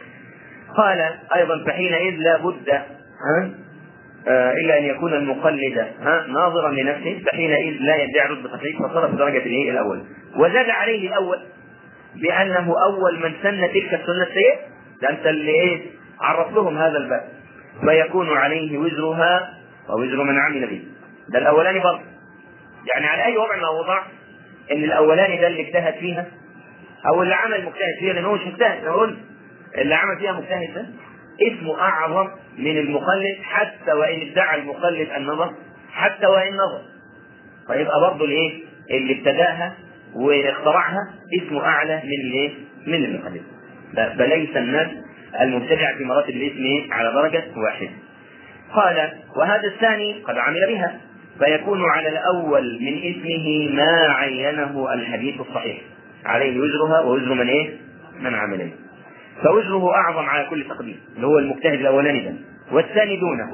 [SPEAKER 1] قال ايضا فحينئذ لا بد ها آه الا ان يكون المقلد ها ناظرا لنفسه فحينئذ لا يدعي رتبه التقليد فصار في درجه الايه؟ الاول. وزاد عليه الاول بانه اول من سن تلك السنه السيئه ده انت اللي ايه؟ عرف لهم هذا الباب فيكون عليه وزرها ووزر من عمل به. ده الاولاني برضه يعني على اي وضع ما وضع ان الاولاني ده اللي اجتهد فيها او اللي عمل مجتهد فيها لان هو مش مجتهد نقول اللي عمل فيها مجتهد ده اسمه اعظم من المقلد حتى وان ادعى المقلد النظر حتى وان نظر فيبقى برضه الايه اللي ابتداها واخترعها اسمه اعلى من الايه من المقلد فليس الناس المبتدع في مراتب الاسم على درجه واحده قال وهذا الثاني قد عمل بها فيكون على الأول من اسمه ما عينه الحديث الصحيح عليه وزرها ووزر من إيه؟ من عمله فوزره أعظم على كل تقدير اللي هو المجتهد الأولاني ده والثاني دونه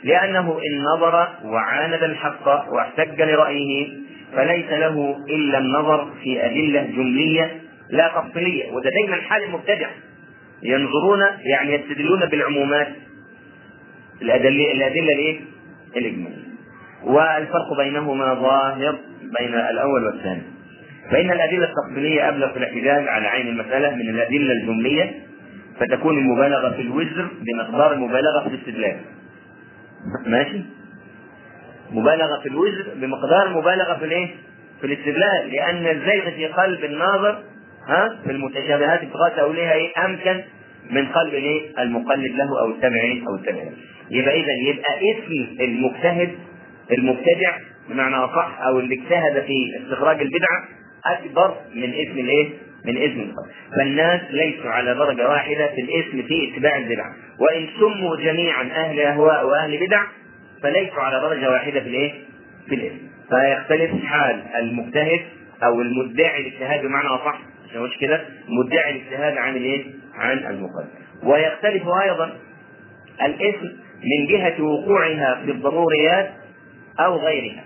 [SPEAKER 1] لأنه إن نظر وعاند الحق واحتج لرأيه فليس له إلا النظر في أدلة جملية لا تفصيلية وده دايما حال المبتدع ينظرون يعني يستدلون بالعمومات الأدلة الأدلة الإيه؟ الإجمالية والفرق بينهما ظاهر بين الأول والثاني فإن الأدلة التفصيلية أبلغ في الاحتجاج على عين المسألة من الأدلة الجملية فتكون المبالغة في الوزر بمقدار المبالغة في الاستدلال ماشي مبالغة في الوزر بمقدار المبالغة في الايه؟ في الاستدلال لأن الزيغ في قلب الناظر ها في المتشابهات ابتغاء تأويلها ايه أمكن من قلب الايه؟ المقلد له أو التابع أو التابع يبقى إذا يبقى اسم المجتهد المبتدع بمعنى أصح أو اللي اجتهد في استخراج البدعة أكبر من اسم الايه؟ من اسم الخلق فالناس ليسوا على درجة واحدة في الاسم في اتباع البدع وإن سموا جميعا أهل أهواء وأهل بدع فليسوا على درجة واحدة في الايه؟ في الاسم فيختلف حال المجتهد أو المدعي الاجتهاد بمعنى أصح مش كده مدعي الاجتهاد عن الايه؟ عن المقلد ويختلف أيضا الاسم من جهة وقوعها في الضروريات أو غيرها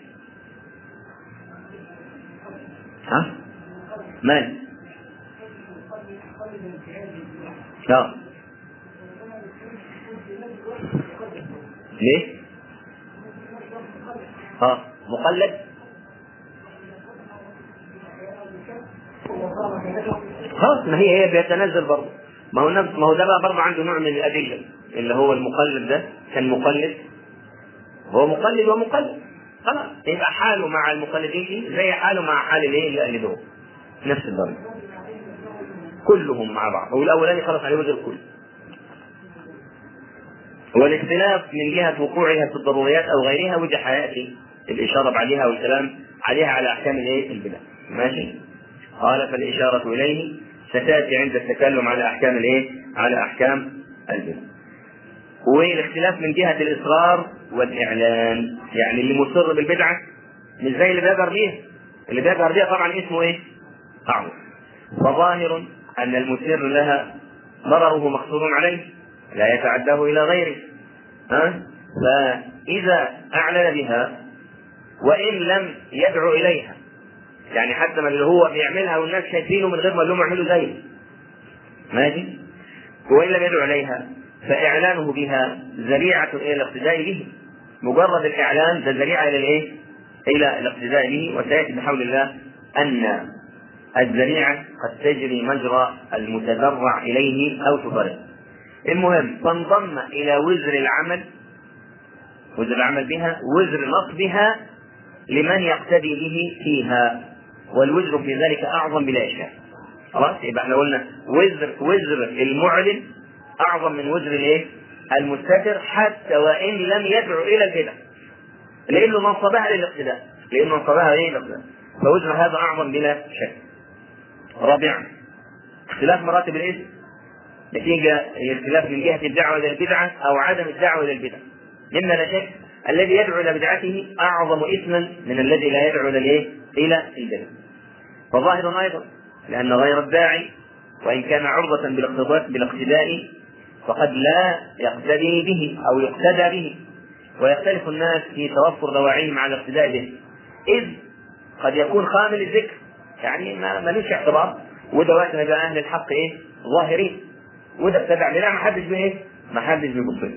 [SPEAKER 1] ها؟ من؟ لا ليه؟ ها مقلد خلاص ما هي هي بيتنزل برضه ما هو نفس ما هو ده بقى برضه عنده نوع من الادله اللي هو المقلد ده كان مقلد هو مقلد ومقلد خلاص يبقى حاله مع المقلدين زي حاله مع حال الايه اللي قلدوه نفس الدرجه كلهم مع بعض هو الاولاني خلص عليه وجه الكل والاختلاف من جهة وقوعها في الضروريات أو غيرها وجه حياتي الإشارة بعدها والكلام عليها على أحكام الإيه؟ البدع ماشي؟ قال فالإشارة إليه ستأتي عند التكلم على أحكام الإيه؟ على أحكام البدع والاختلاف من جهة الإصرار والإعلان يعني اللي مصر بالبدعة مش زي اللي بيجهر بيها اللي بيجهر بيها طبعا اسمه إيه؟ أعوذ فظاهر أن المسر لها ضرره مقصور عليه لا يتعداه إلى غيره ها؟ فإذا أعلن بها وإن لم يدعو إليها يعني حتى ما اللي هو بيعملها والناس شايفينه من غير ما لهم يعملوا زيه ماشي وإن لم يدعو إليها فإعلانه بها ذريعة إلى الاقتداء به مجرد الإعلان ده ذريعة إلى الإيه؟ إلى الاقتداء به وسيأتي بحول الله أن الذريعة قد تجري مجرى المتذرع إليه أو تفرق المهم تنضم إلى وزر العمل وزر العمل بها وزر نصبها لمن يقتدي به فيها والوزر في ذلك أعظم بلا إشكال خلاص يبقى احنا قلنا وزر وزر المعلن أعظم من وزر الإيه؟ المستتر حتى وإن لم يدعو إلى البدع لأنه نصبها للاقتداء لأنه نصبها إيه للاقتداء فوزر هذا أعظم بلا شك رابعا اختلاف مراتب الاسم نتيجة هي اختلاف من جهة الدعوة إلى البدعة أو عدم الدعوة إلى البدعة مما لا شك الذي يدعو إلى بدعته أعظم إثما من الذي لا يدعو إلى الإيه؟ إلى البدعة فظاهر أيضا لأن غير الداعي وإن كان عرضة بالاقتداء بالاقتداء فقد لا يقتدي به أو يقتدى به ويختلف الناس في توفر دواعيهم على الاقتداء به إذ قد يكون خامل الذكر يعني ما ملوش اعتبار وده وقت ما يبقى اهل الحق ايه؟ ظاهرين وده ابتدع لا ما حدش بايه؟ ما حدش بيبص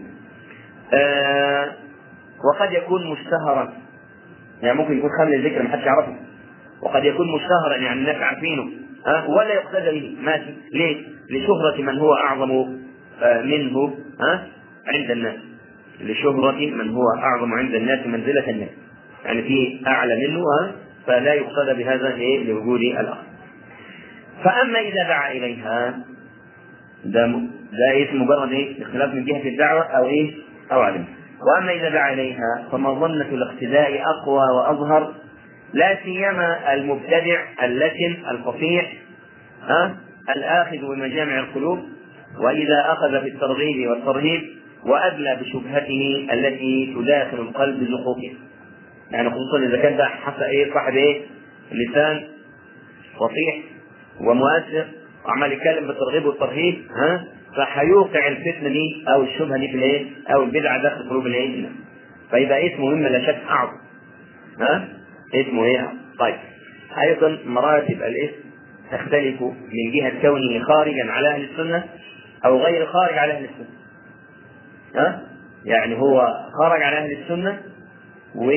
[SPEAKER 1] آه وقد يكون مشتهرا يعني ممكن يكون خامل الذكر ما حدش يعرفه وقد يكون مشتهرا يعني الناس عارفينه أه؟ ولا يقتدى به ماشي ليه؟ لشهرة من هو أعظم آه منه أه؟ عند الناس لشهرة من هو أعظم عند الناس منزلة الناس يعني في أعلى منه أه؟ فلا يقتدى بهذا إيه لوجود الآخر فأما إذا دعا إليها ده ده اسم مجرد ايه؟ اختلاف من جهة الدعوة أو إيه؟ أو عدم. وأما إذا دعا إليها فمظنة الاقتداء أقوى وأظهر لا سيما المبتدع اللكن الفصيح ها الآخذ بمجامع القلوب وإذا أخذ في الترغيب والترهيب وأدلى بشبهته التي تداخل القلب بزخوفه. يعني خصوصا إذا كان ده حتى إيه صاحب إيه؟ لسان فصيح ومؤثر وعمال يتكلم بالترغيب والترهيب ها فهيوقع الفتنه دي او الشبهه دي في الايه؟ او البدعه داخل قلوب الايه؟
[SPEAKER 3] فيبقى اسمه مما لا شك اعظم ها اسمه ايه طيب ايضا مراتب الاسم تختلف من جهه كونه خارجا على اهل السنه او غير خارج على اهل السنه ها يعني هو خرج على اهل السنه و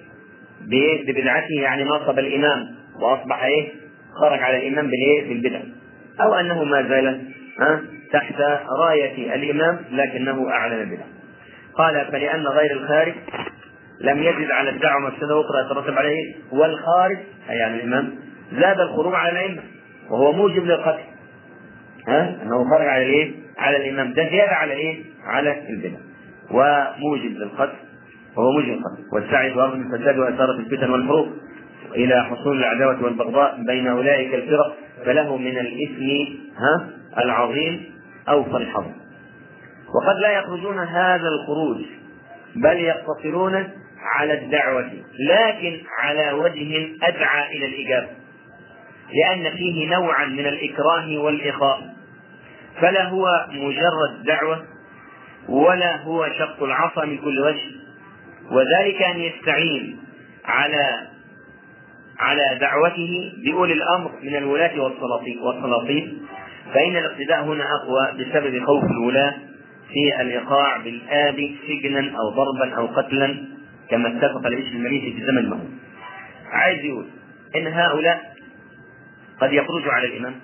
[SPEAKER 3] ببدعته يعني نصب الامام واصبح ايه خرج على الامام بالايه بالبدع او انه ما زال ها تحت رايه الامام لكنه اعلن البدع قال فلان غير الخارج لم يزد على الدعوه مفسده اخرى يترتب عليه والخارج اي يعني الامام زاد الخروج على الائمه وهو موجب للقتل ها انه خرج على الايه؟ على الامام ده زياده على ايه؟ على البدع وموجب للقتل وهو موجب للقتل والسعي في ارض الفساد واثاره الفتن والحروب الى حصول العداوه والبغضاء بين اولئك الفرق فله من الاثم ها العظيم اوفر الحظ وقد لا يخرجون هذا الخروج بل يقتصرون على الدعوة لكن على وجه أدعى إلى الإجابة لأن فيه نوعا من الإكراه والإخاء فلا هو مجرد دعوة ولا هو شق العصا من كل وجه وذلك أن يستعين على على دعوته بأولي الأمر من الولاة والسلاطين فإن الاقتداء هنا أقوى بسبب خوف الولاة في الإيقاع بالآب سجنا أو ضربا أو قتلا كما اتفق العيش المريسي في زمن المهول عايز يقول إن هؤلاء قد يخرجوا على الإمام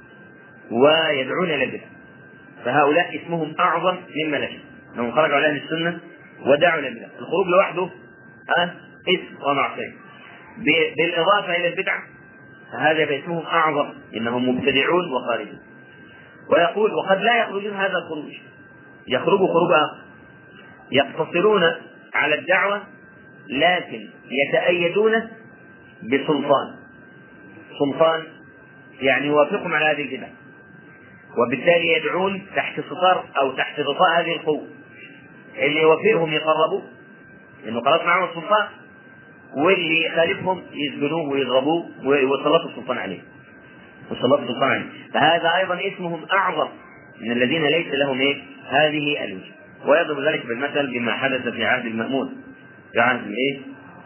[SPEAKER 3] ويدعون إلى البدع فهؤلاء اسمهم أعظم مما نشأ أنهم خرجوا على أهل السنة ودعوا إلى البدع الخروج لوحده أه اسم ومعصية بالإضافة إلى البدع فهذا اسمهم أعظم إنهم مبتدعون وخارجون ويقول وقد لا يخرجون هذا الخروج يخرجوا خروج آخر يقتصرون على الدعوة لكن يتأيدون بسلطان سلطان يعني يوافقهم على هذه البدع وبالتالي يدعون تحت ستار او تحت غطاء هذه القوة اللي يوافقهم يقربوا لانه خلاص معهم السلطان واللي يخالفهم يسجنوه ويضربوه ويسلطوا السلطان عليه وسلطوا السلطان عليه فهذا ايضا اسمهم اعظم من الذين ليس لهم ايه هذه الوجه ويضرب ذلك بالمثل بما حدث في عهد المأمون في عهد ايه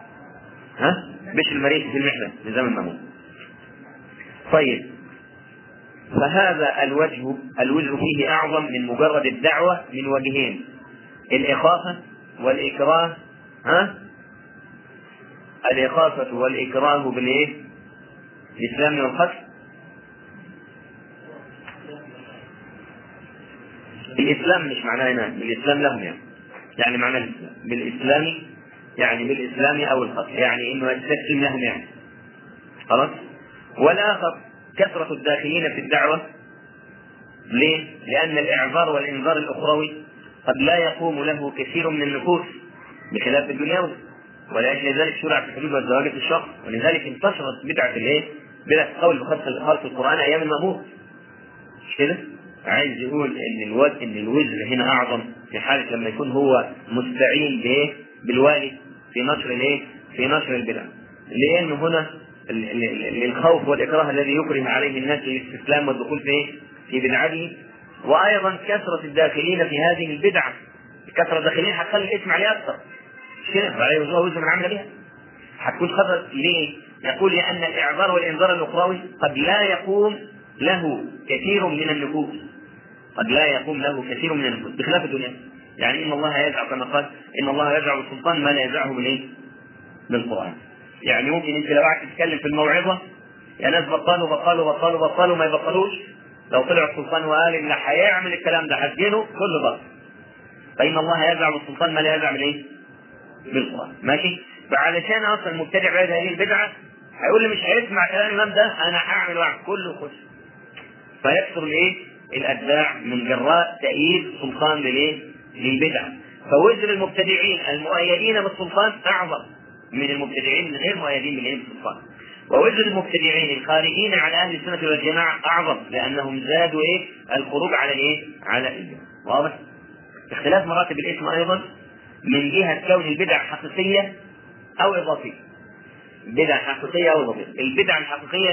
[SPEAKER 3] ها بشر المريخ في المحنة في زمن المأمون طيب فهذا الوجه الوجه فيه أعظم من مجرد الدعوة من وجهين الإخافة والإكراه ها الإخافة والإكراه بالإيه؟ الإسلام والقتل الإسلام مش معناه هنا الإسلام لهم يعني يعني معنى الإسلام بالإسلام يعني بالإسلام أو القتل يعني إنه يستسلم لهم يعني خلاص والآخر كثرة الداخلين في الدعوة ليه؟ لأن الإعذار والإنذار الأخروي قد لا يقوم له كثير من النفوس بخلاف الدنيوي ولأجل ذلك شرع في حدود والزواج الشخص ولذلك انتشرت بدعة الإيه؟ بدعة القول بخلق خلق القرآن أيام المأمور مش كده؟ عايز يقول ان الوزن ان الوزن هنا اعظم في حاله لما يكون هو مستعين بايه؟ بالوالد في نشر الايه؟ في نشر البدع. لان هنا للخوف والاكراه الذي يكره عليه الناس للاستسلام والدخول في في بدعته وايضا كثره الداخلين في هذه البدعه كثره الداخلين هتخلي الاسم عليه اكثر مش كده وعليه وزن من عمل بها هتكون خطر ليه؟ يقول لان الاعذار والانذار الاخروي قد لا يقوم له كثير من النفوس قد لا يقوم له كثير من النفوس بخلاف الدنيا يعني ان الله يزع كما قال ان الله يزع بالسلطان ما لا يزعه من ايه؟ بالقران يعني ممكن انت لو قعدت تتكلم في الموعظه يا ناس بطلوا بطلوا بطلوا بطلوا ما يبطلوش لو طلع السلطان وقال ان هيعمل الكلام ده هسجنه كله بطل فان الله يزع بالسلطان ما لا يزع من ايه؟ بالقران ماشي فعلشان اصلا المبتدع بعد هذه البدعه هيقول لي مش هيسمع كلام الامام ده انا هعمل واحد كله خش فيكثر الايه؟ الاتباع من جراء تأييد سلطان للايه؟ للبدع فوزر المبتدعين المؤيدين بالسلطان اعظم من المبتدعين من غير مؤيدين بالايه؟ بالسلطان ووزر المبتدعين الخارجين على اهل السنه والجماعه اعظم لانهم زادوا ايه؟ الخروج على الايه؟ على البدع واضح؟ اختلاف مراتب الاسم ايضا من جهه كون البدع حقيقيه او اضافيه بدع حقيقيه او اضافيه البدع الحقيقيه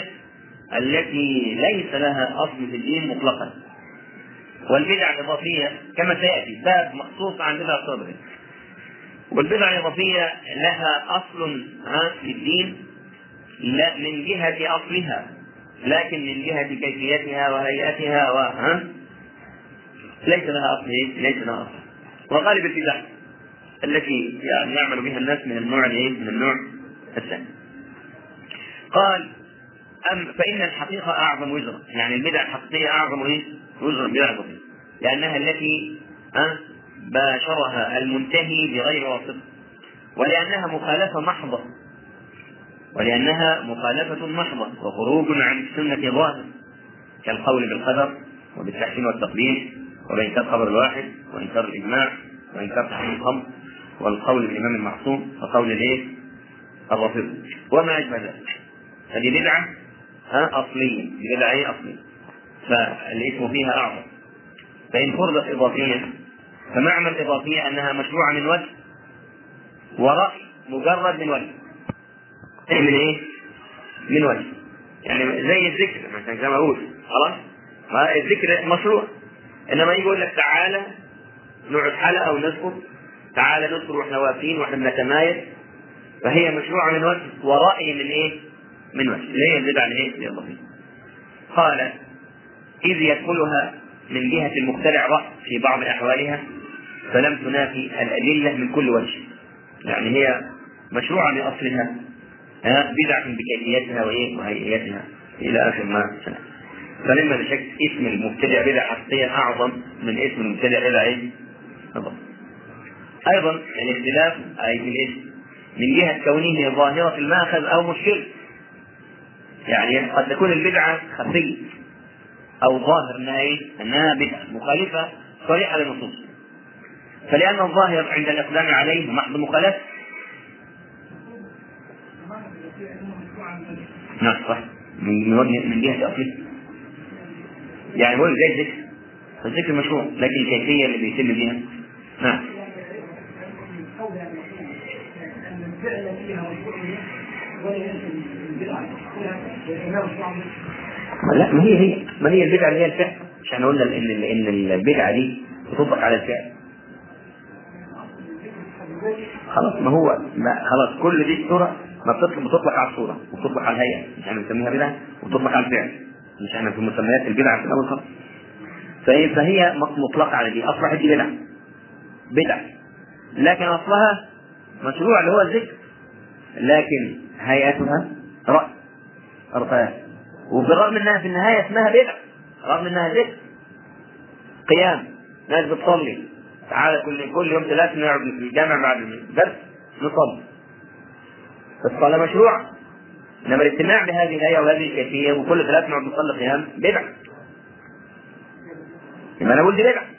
[SPEAKER 3] التي ليس لها اصل في الدين مطلقا والبدع الاضافيه كما سياتي باب مخصوص عن بدع الصدر والبدع الإضافية لها أصل ها في الدين لا من جهة أصلها لكن من جهة كيفيتها وهيئتها وها ليس لها أصل إيه؟ ليس لها أصل وغالب البدع التي يعني يعمل بها الناس من النوع الايه؟ من النوع الثاني. قال أم فإن الحقيقة أعظم وزرا، يعني البدع الحقيقية أعظم إيه؟ وزرا البدع البسيطة، لأنها التي أه باشرها المنتهي بغير واسطة، ولأنها مخالفة محضة، ولأنها مخالفة محضة وخروج عن السنة ظاهر كالقول بالقدر وبالتحسين والتقدير وبإنكار خبر الواحد وإنكار الإجماع وإنكار تحريم الخمر والقول بالإمام المعصوم وقول الإيه؟ الرافضة وما أشبه ذلك هذه بدعة ها أصلية دي بدعة إيه أصلية فالاسم فيها أعظم فإن فرضت إضافية فمعنى الإضافية أنها مشروعة من وجه ورأي مجرد من وجه من إيه؟ من وجه يعني زي الذكر مثلا زي ما أقول خلاص الذكر مشروع إنما يجي يقول لك تعالى نقعد حلقة أو نذكر تعالى نذكر واحنا واقفين واحنا بنتمايل فهي مشروعة من وجه ورأي من ايه؟ من وجه اللي هي البدعة الايه؟ الإضافية. قال إذ يدخلها من جهة المبتدع رأي في بعض أحوالها فلم تنافي الأدلة من كل وجه. يعني هي مشروعة لأصلها ها بدعة بكيفيتها وإيه؟ وهيئتها إلى آخر ما سنة. فلما بشك اسم المبتدع بدعة حقيقية أعظم من اسم المبتدع بدعة إيه؟ أيضا الاختلاف أي في الاسم من جهة كونه ظاهرة الماخذ أو مشكلة يعني قد تكون البدعة خفية أو ظاهر أنها إيه؟ أنها بدعة مخالفة صريحة للنصوص فلأن الظاهر عند الإقدام عليه محض مخالفة نعم صح من وجه من جهة أصله يعني هو زي الذكر الذكر مشروع لكن الكيفية اللي بيتم بها نعم لا ما هي هي ما هي البدعة اللي هي الفعل مش احنا قلنا ان ان البدعة دي تطبق على الفعل خلاص ما هو ما خلاص كل دي الصورة ما بتطلق بتطلق على الصورة وبتطلق على الهيئة مش احنا بنسميها بدعة وتطلق على الفعل مش احنا في مسميات البدعة في الأول خالص فهي فهي مطلقة على دي أصبحت دي بدعة بدعة لكن أصلها مشروع اللي هو الذكر لكن هيئتها رأي رأي وبالرغم انها في النهايه اسمها بدعه رغم انها ذكر قيام ناس بتصلي تعالى كل كل يوم ثلاث نقعد في الجامع بعد الدرس نصلي الصلاه مشروعه انما الاجتماع بهذه الهيئه وهذه الكيفيه وكل ثلاث نقعد نصلي قيام بدعه يبقى انا قلت بدعه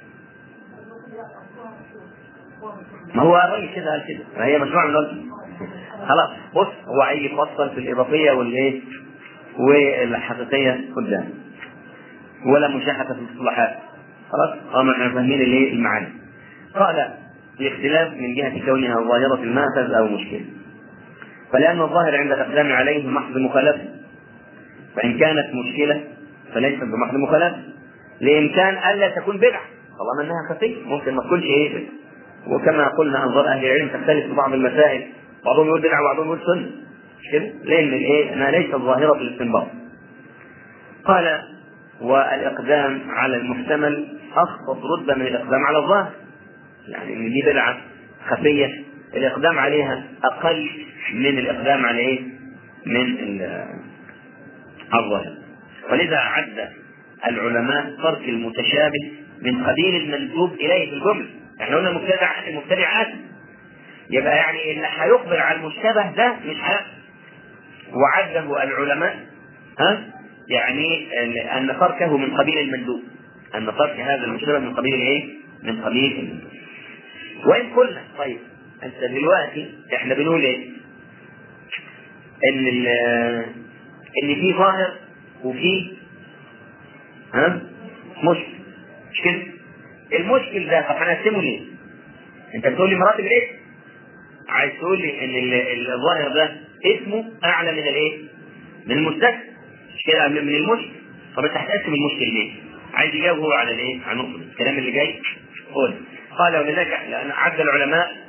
[SPEAKER 3] ما هو الراجل كده قال كده فهي مشروع من الوجه خلاص بص هو هيجي يفصل في الاضافيه والايه والحقيقيه قدام ولا مشاحه في الاصطلاحات خلاص اه احنا فاهمين الايه المعاني قال الاختلاف من جهه كونها ظاهره المأخذ او مشكله فلأن الظاهر عند الإقدام عليه محض مخالفة فإن كانت مشكلة فليست بمحض مخالفة لإمكان ألا تكون بدعة طالما أنها خفية ممكن ما تكونش إيه وكما قلنا أنظار أهل العلم تختلف في بعض المسائل بعضهم يقول بدعة وبعضهم يقول سنة مش كده؟ لأن الإيه؟ أنها ليست ظاهرة في الاستنباط قال والإقدام على المحتمل أخفض رتبة من الإقدام على الظاهر يعني إن دي بدعة خفية الإقدام عليها أقل من الإقدام على إيه؟ من الظاهر ولذا عد العلماء ترك المتشابه من قبيل المندوب إليه في الجملة احنا قلنا المبتدع المبتدع آثم يبقى يعني اللي هيقبل على المشتبه ده مش حق وعده العلماء ها يعني ان تركه من قبيل المندوب ان ترك هذا المشتبه من قبيل ايه؟ من قبيل المندوب وان قلنا طيب انت دلوقتي احنا بنقول ايه؟ ان ان في ظاهر وفي ها مشكل مش كده؟ المشكل ده طب هنقسمه ليه؟ انت بتقول لي مراتب الاسم عايز تقول لي ان الظاهر ده اسمه اعلى من الايه؟ من المستثنى مش كده من المشكل طب انت هتقسم المشكل ليه؟ عايز يجاوب هو على الايه؟ على النقطه الكلام اللي جاي قول قال ولذلك لان عد العلماء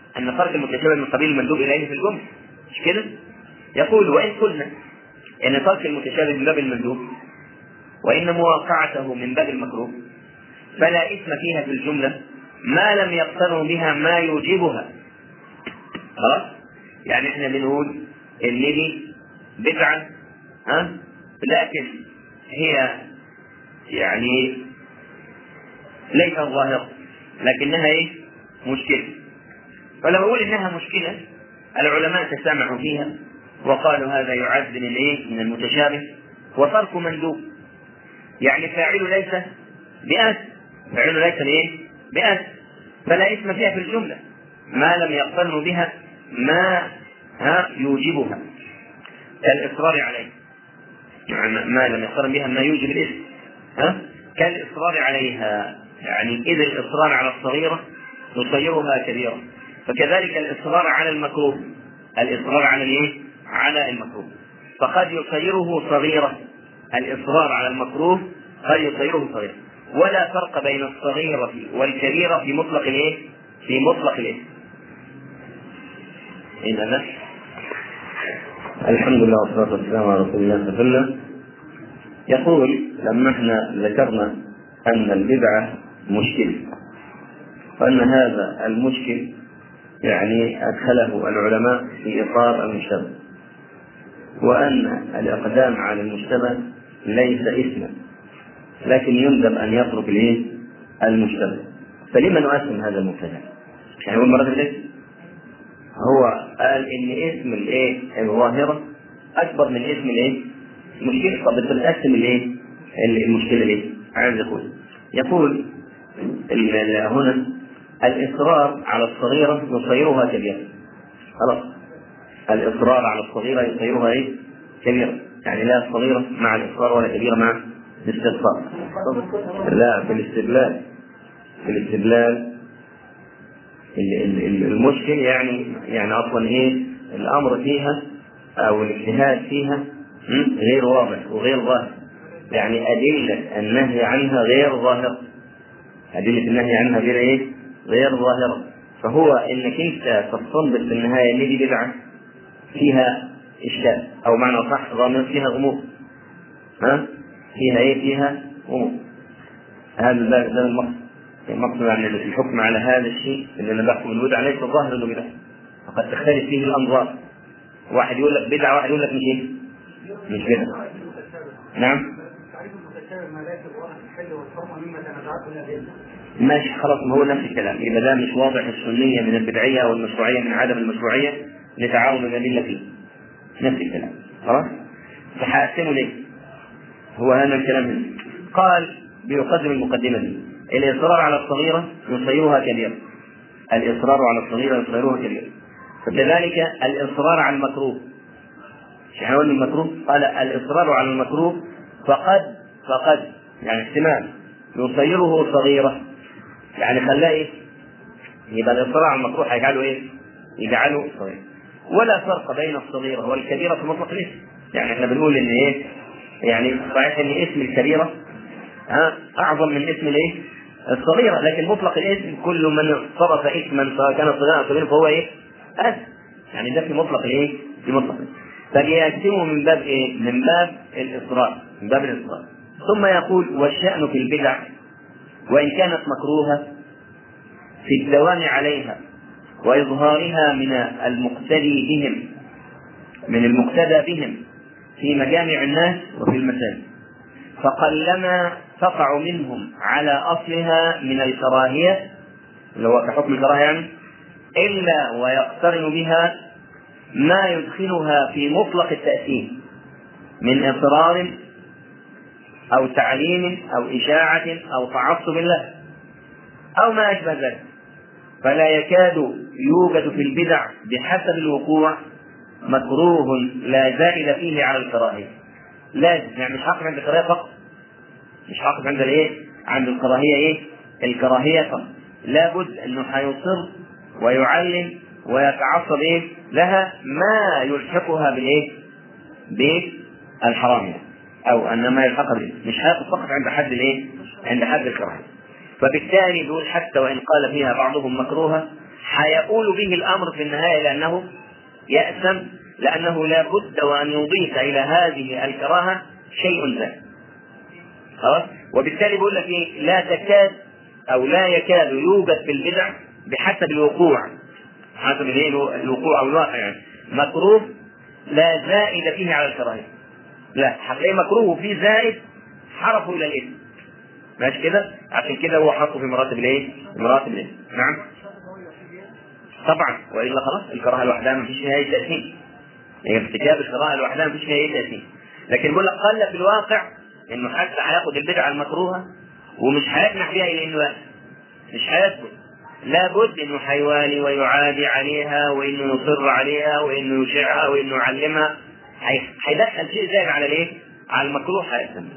[SPEAKER 3] أن ترك المتشابه من قبيل المندوب إليه في الجملة مش كده؟ يقول وإن قلنا أن ترك المتشابه من باب المندوب وإن مواقعته من باب المكروه فلا إثم فيها في الجملة ما لم يقترن بها ما يوجبها خلاص؟ يعني احنا بنقول ان دي بدعة ها لكن هي يعني ليست ظاهرة لكنها ايه؟ مشكلة فلو اقول انها مشكلة العلماء تسامحوا فيها وقالوا هذا يعد من الايه؟ من المتشابه وترك مندوب يعني فاعله ليس بأس فاعله ليس بايه؟ بأس فلا إثم فيها في الجملة ما لم يقترن بها ما ها يوجبها كالإصرار عليه يعني ما لم يقترن بها ما يوجب الإثم ها كالإصرار عليها يعني إذا الإصرار على الصغيرة يصيرها كبيرة فكذلك الإصرار على المكروه الإصرار على الإيه؟ على المكروه فقد يصيره صغيرة الإصرار على المكروه قد يصيره صغيرة ولا فرق بين الصغيرة والكبيرة في مطلق الإيه؟ في مطلق الإيه؟ إنما
[SPEAKER 1] الحمد لله والصلاة والسلام على رسول الله صلى الله عليه وسلم يقول لما احنا ذكرنا أن البدعة مشكلة وأن هذا المشكل يعني أدخله العلماء في إطار المشتبه وأن الإقدام على المشتبه ليس إثما لكن يندم أن يترك الإيه؟ المشتبه فلما نقسم هذا المبتدع؟ يعني أول مرة الاسم هو قال إن اسم الإيه؟ الظاهرة أكبر من اسم الإيه؟ المشكلة طب أنت بتقسم الإيه؟ المشكلة ليه؟ عايز يقول يقول هنا الإصرار على الصغيرة يصيرها كبيرة خلاص الإصرار على الصغيرة يصيرها إيه؟ كبيرة يعني لا الصغيرة مع الإصرار ولا كبيرة مع الاستغفار لا في الاستدلال في الاستدلال المشكل يعني يعني اصلا ايه الامر فيها او الاجتهاد فيها غير واضح وغير ظاهر يعني أدلة النهي عنها غير ظاهرة أدلة النهي عنها غير إيه؟ غير ظاهرة فهو إنك أنت تستنبط في النهاية إن دي بدعة فيها إشكال أو معنى صح ضامن فيها غموض ها؟ فيها إيه؟ فيها غموض هذا الباب ده المقصد المقصد يعني الحكم على هذا الشيء اللي انا بحكم البدعه ليس ظاهر انه بدعه وقد تختلف فيه الانظار واحد يقول لك بدعه واحد يقول لك مش ايه؟ مش بدعه نعم ماشي خلاص ما هو نفس الكلام يبقى ده مش واضح السنيه من البدعيه او المشروعيه من عدم المشروعيه لتعاون الادله فيه نفس الكلام خلاص فحاسمه ليه؟ هو هذا الكلام هنا قال بيقدم المقدمه دي الإصرار على الصغيرة يصيرها كبيرة الإصرار على الصغيرة يصيرها كبيرة فكذلك الإصرار على المكروه مش احنا قلنا المكروه قال الإصرار على المكروه فقد فقد يعني احتمال يصيره صغيرة يعني خلاه ايه؟ يبقى الإصرار على المكروه هيجعله ايه؟ يجعله صغير ولا فرق بين الصغيرة والكبيرة في مطلق الاسم يعني احنا بنقول ان ايه؟ يعني صحيح ان اسم الكبيرة ها اعظم من اسم الايه؟ الصغيرة لكن مطلق الاسم كل من صرف اسما سواء كان صغيرا او كبيرا فهو ايه؟ اسم يعني ده في مطلق الايه؟ في مطلق فبيقسمه من باب ايه؟ من باب الاصرار من باب الاصرار ثم يقول والشأن في البدع وإن كانت مكروهة في الدوام عليها وإظهارها من المقتدي بهم من المقتدى بهم في مجامع الناس وفي المساجد فقلما تقع منهم على أصلها من الكراهية اللي هو كحكم الكراهية يعني إلا ويقترن بها ما يدخلها في مطلق التأثيم من إصرار أو تعليم أو إشاعة أو تعصب له أو ما أشبه ذلك فلا يكاد يوجد في البدع بحسب الوقوع مكروه لا زائد فيه على الكراهية لازم يعني مش حقف عند الكراهية فقط مش حقف عند الايه؟ عند الكراهية ايه؟ الكراهية فقط لابد انه هيصر ويعلم ويتعصب ايه؟ لها ما يلحقها بالايه؟ بالحرام يعني. او ان ما يلحقها به مش هيقف فقط عند حد الايه؟ عند حد الكراهية فبالتالي بيقول حتى وان قال فيها بعضهم مكروهه
[SPEAKER 3] حيقول به الامر في النهايه لانه يأثم لانه لا بد وان يضيف الى هذه الكراهه شيء ذا خلاص وبالتالي بيقول لك ايه لا تكاد او لا يكاد يوجد في البدع بحسب الوقوع حسب الايه الوقوع او الواقع يعني مكروه لا زائد فيه على الكراهيه لا هتلاقي مكروه وفيه زائد حرفه الى الاثم ماشي كده عشان كده هو حطه في مراتب الايه؟ في مراتب الاثم نعم طبعا والا خلاص الكراهه لوحدها ما فيش فيها اي تاثير هي ارتكاب الكراهه لوحدها ما فيش فيها اي تاثير لكن بيقول لك قل في الواقع انه حتى هياخد البدعه المكروهه ومش هيسمح بها الى انه مش هيثبت لابد انه حيوالي ويعادي عليها وانه يصر عليها وانه يشيعها وانه يعلمها هيدخل شيء زائد على الايه؟ على المكروه هيسمى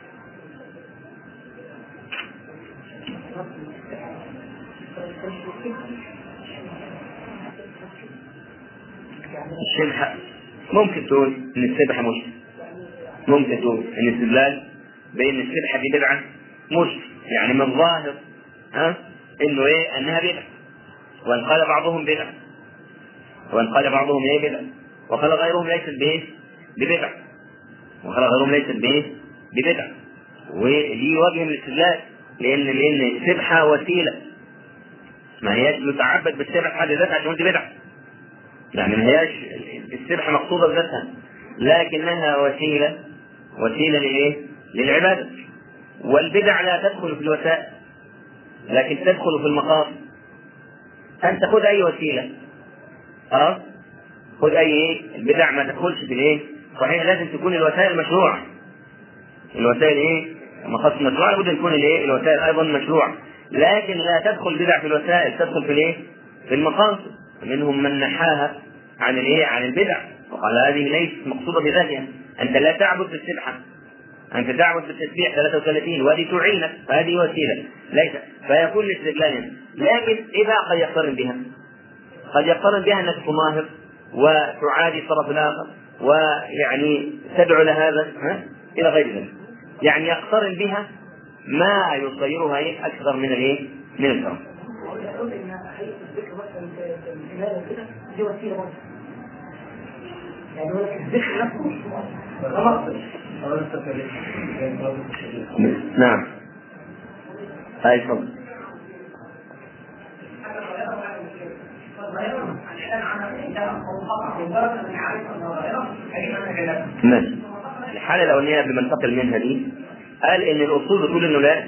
[SPEAKER 3] الشبهة ممكن تقول ان السبحة مشرك ممكن تقول ان الاستدلال بان السبحة دي بدعة مشرك يعني من الظاهر ها انه ايه انها بدعة وان قال بعضهم بدعة وان قال بعضهم ايه بدعة وقال غيرهم ليست بايه ببدعة وقال غيرهم ليست بايه ببدعة ودي وجه من الاستدلال لان لان السبحة وسيلة ما هياش متعبد بالسبحة حد ذاتها عشان دي بدعة يعني ما هياش السبحة مقصودة بذاتها لكنها وسيلة وسيلة لإيه؟ للعبادة والبدع لا تدخل في الوسائل لكن تدخل في المقاصد أنت خذ أي وسيلة خلاص خذ أي إيه؟ البدع ما تدخلش في الإيه؟ صحيح لازم تكون الوسائل مشروعة الوسائل إيه؟ مقاصد مشروعة لابد أن تكون الإيه؟ الوسائل أيضا مشروعة لكن لا تدخل بدع في الوسائل تدخل في الإيه؟ في المقاصد منهم من نحاها عن الايه؟ عن البدع وقال هذه ليست مقصوده بذاتها انت لا تعبد بالسبحه انت تعبد بالتسبيح 33 وهذه تعينك فهذه وسيله ليس فيكون الاستدلال لكن اذا قد يقترن بها قد يقترن بها انك تماهر وتعادي الطرف الاخر ويعني تدعو لهذا ها الى غير ذلك يعني يقترن بها ما يصيرها ايه اكثر من الايه؟ من الكرم.
[SPEAKER 2] يقول ان حديث الذكر مثلا في العباده كده دي وسيله برضه يعني هو الذكر نفسه مش مقصد
[SPEAKER 3] نعم هاي تفضل ماشي الحالة الأولانية قبل ما ننتقل منها دي قال إن الأصول بتقول إنه لا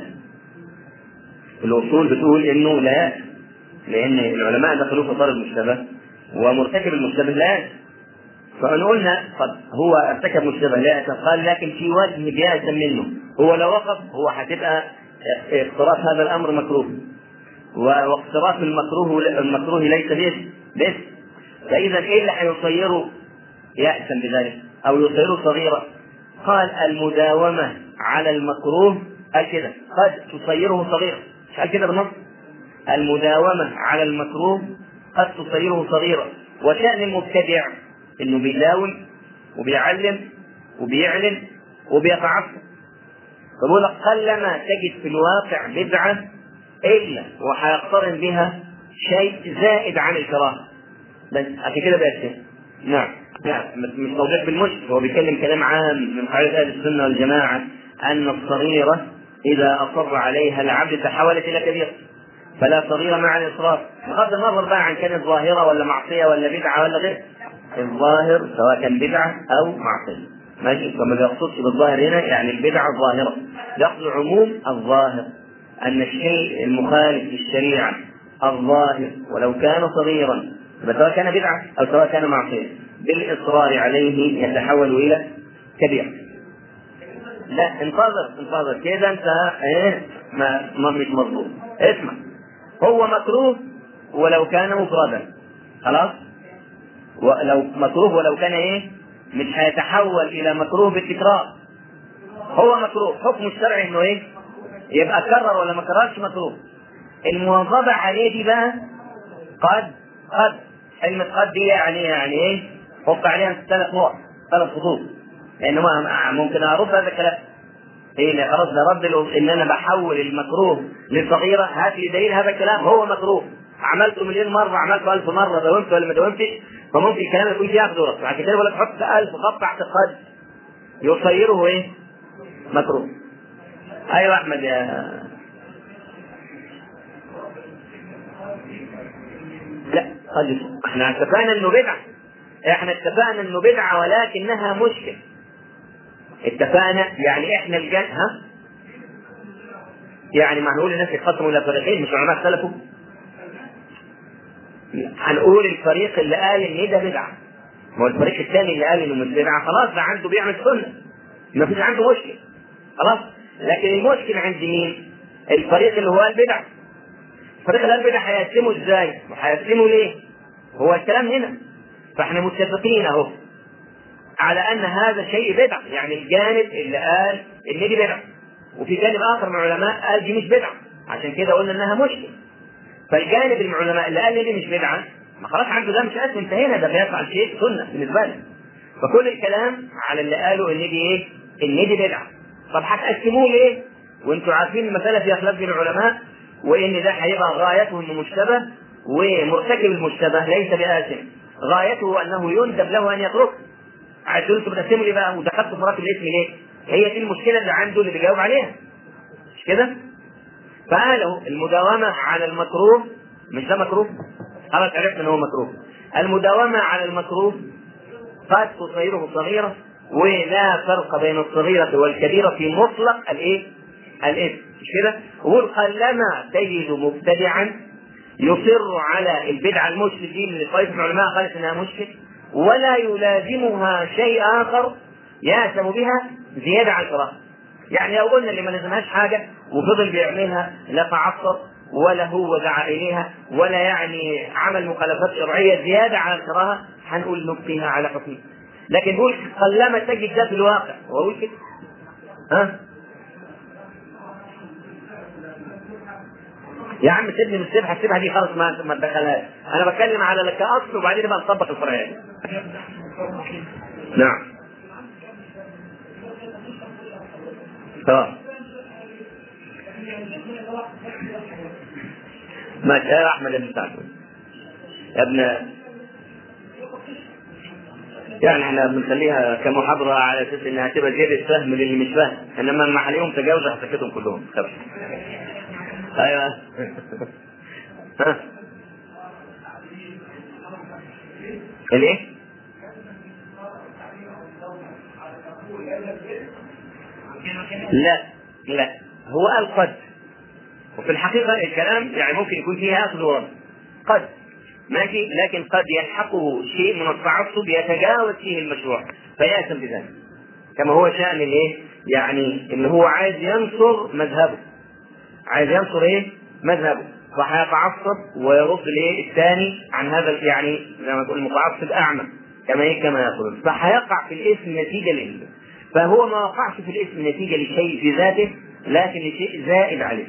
[SPEAKER 3] الأصول بتقول إنه لا لأن العلماء دخلوا في طار المشتبه ومرتكب المشتبه لا فإن قلنا قد هو ارتكب مشتبه لا قال لكن في وجه بيأسم منه هو لو وقف هو هتبقى اقتراف هذا الأمر مكروه واقتراف المكروه المكروه ليس باسم باسم فإذا إيه اللي هيصيره يأسم بذلك أو يصيره صغيرة قال المداومة على المكروه قال كده قد تصيره صغيرا مش قال كده بالنص المداومة على المكروه قد تصيره صغيرا وشأن المبتدع انه بيداوم وبيعلم وبيعلن وبيتعصب فبقول لك قلما تجد في الواقع بدعة إلا وحيقترن بها شيء زائد عن الكراهة بس عشان كده بقت كده نعم نعم مش موضوع بالمشرك هو بيتكلم كلام عام من قاعدة أهل السنة والجماعة أن الصغيرة إذا أصر عليها العبد تحولت إلى كبيرة فلا صغيرة مع الإصرار بغض النظر بقى عن كانت ظاهرة ولا معصية ولا بدعة ولا غير الظاهر سواء كان بدعة أو معصية ماشي فما بيقصدش بالظاهر هنا يعني البدعة الظاهرة يقصد عموم الظاهر أن الشيء المخالف للشريعة الظاهر ولو كان صغيرا سواء كان بدعة أو سواء كان معصية بالإصرار عليه يتحول إلى كبيرة لا انتظر انتظر كده انت ايه ما, ما مش مظبوط اسمع هو مكروه ولو كان مفردا خلاص ولو مكروه ولو كان ايه مش هيتحول الى مكروه بالتكرار هو مكروه حكم الشرع انه ايه يبقى كرر ولا ما كررش مكروه المواظبة عليه دي بقى قد قد كلمة قد دي يعني يعني ايه وقع عليها ثلاث نقط ثلاث خطوط لأنه ما ممكن أرد هذا الكلام إيه خلاص ده رد له إن أنا بحول المكروه للصغيرة هات لي دليل هذا الكلام هو مكروه عملته مليون مره عملته ألف مره داومت ولا ما داومتش فممكن الكلام يكون فيه اخذ ورد عشان كده بقول لك حط ألف خط تحت القد يصيره ايه؟ مكروه ايوه احمد يا لا قد احنا اتفقنا انه بدعه احنا اتفقنا انه بدعه ولكنها مشكله اتفقنا يعني احنا الجن ها يعني ما هنقول الناس يتقسموا الى فريقين مش علماء اختلفوا هنقول الفريق اللي قال ان ده بدعه ما هو الفريق الثاني اللي قال انه مش بدعه خلاص ده عنده بيعمل سنه ما فيش عنده مشكله خلاص لكن المشكله عند مين؟ الفريق اللي هو البدع الفريق اللي البدع هيقسمه ازاي؟ وهيقسمه ليه؟ هو الكلام هنا فاحنا متفقين اهو على ان هذا شيء بدع يعني الجانب اللي قال ان دي بدعه وفي جانب اخر من العلماء قال دي مش بدعه عشان كده قلنا انها مشكله فالجانب من العلماء اللي قال دي مش بدعه ما خلاص عنده ده مش اسم انتهينا ده بيفعل شيء سنه بالنسبه له فكل الكلام على اللي قالوا ان دي ايه؟ ان دي بدعه طب هتقسموه ليه؟ وانتم عارفين المساله فيها خلاف بين العلماء وان ده هيبقى غايته انه مشتبه ومرتكب المشتبه ليس بآثم غايته انه يندب له ان يتركه عايزين انتوا بتقسموا ليه بقى ودخلتوا في مراتب الاسم ليه؟ هي دي المشكله اللي عنده اللي بيجاوب عليها مش كده؟ فقالوا المداومه على المكروه مش ده مكروه؟ خلاص عرفنا ان هو مكروه المداومه على المكروه قد تصيره صغيره ولا فرق بين الصغيرة والكبيرة في مطلق الايه؟ الاسم مش كده؟ وقول قلما تجد مبتدعا يصر على البدعة المشرك دي اللي طائفة العلماء قالت انها مشرك ولا يلازمها شيء اخر يأثم بها زيادة عن الكراهة. يعني لو قلنا اللي ما لازمهاش حاجة وفضل بيعملها لا تعصب ولا هو دعا اليها ولا يعني عمل مخالفات شرعية زيادة عن الكراهة هنقول نبقيها على حكمها. لكن بقول قلما تجد ده في الواقع واقول كده ها يا عم سيبني من السبحه السبحه دي خلاص ما ما تدخلهاش انا بتكلم على كاصل وبعدين بقى نطبق الفرعيات نعم تمام ماشي يا احمد بن سعد يا ابن يعني احنا بنخليها كمحاضرة على اساس انها تبقى زيادة فهم للي مش فاهم انما لما عليهم تجاوز هسكتهم كلهم خلاص ايوه ها الايه؟ لا لا هو قال قد وفي الحقيقة الكلام يعني ممكن يكون فيه أخذ ورد قد ماشي لكن قد يلحقه شيء من التعصب يتجاوز فيه المشروع فيأثم بذلك كما هو شأن الايه؟ يعني ان هو عايز ينصر مذهبه عايز ينصر ايه؟ مذهبه فهيتعصب ويرد الايه الثاني عن هذا يعني زي ما تقول المتعصب اعمى كما ايه كما يقولون فهيقع في الاسم نتيجه لله فهو ما وقعش في الاسم نتيجه لشيء في ذاته لكن لشيء زائد عليه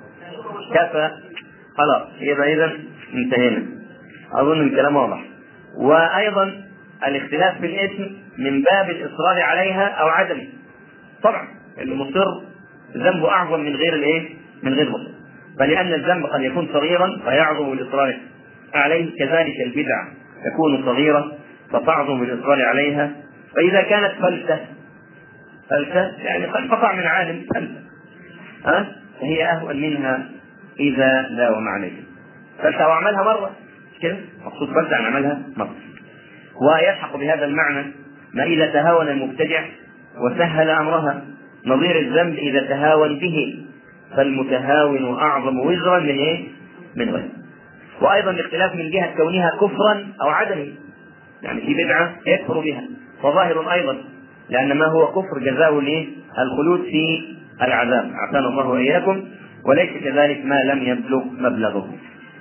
[SPEAKER 3] كفى خلاص يبقى اذا انتهينا اظن الكلام واضح وايضا الاختلاف في الاسم من باب الاصرار عليها او عدمه طبعا المصر ذنبه اعظم من غير الايه من غير مصر فلان الذنب قد يكون صغيرا فيعظم بالاصرار عليه كذلك البدع تكون صغيره فتعظم بالاصرار عليها فاذا كانت فلسه فلسه يعني قد قطع من عالم فلسه ها فهي اهون منها اذا داوم عليها فلسه وعملها مره كده مقصود بس عن عملها مرة ويلحق بهذا المعنى ما إذا تهاون المبتدع وسهل أمرها نظير الذنب إذا تهاون به فالمتهاون أعظم وزرا من إيه؟ من غيره وأيضا الاختلاف من جهة كونها كفرا أو عدمه يعني في بدعة يكفر بها فظاهر أيضا لأن ما هو كفر جزاؤه ليه؟ الخلود في العذاب أعطانا الله وإياكم وليس كذلك ما لم يبلغ مبلغه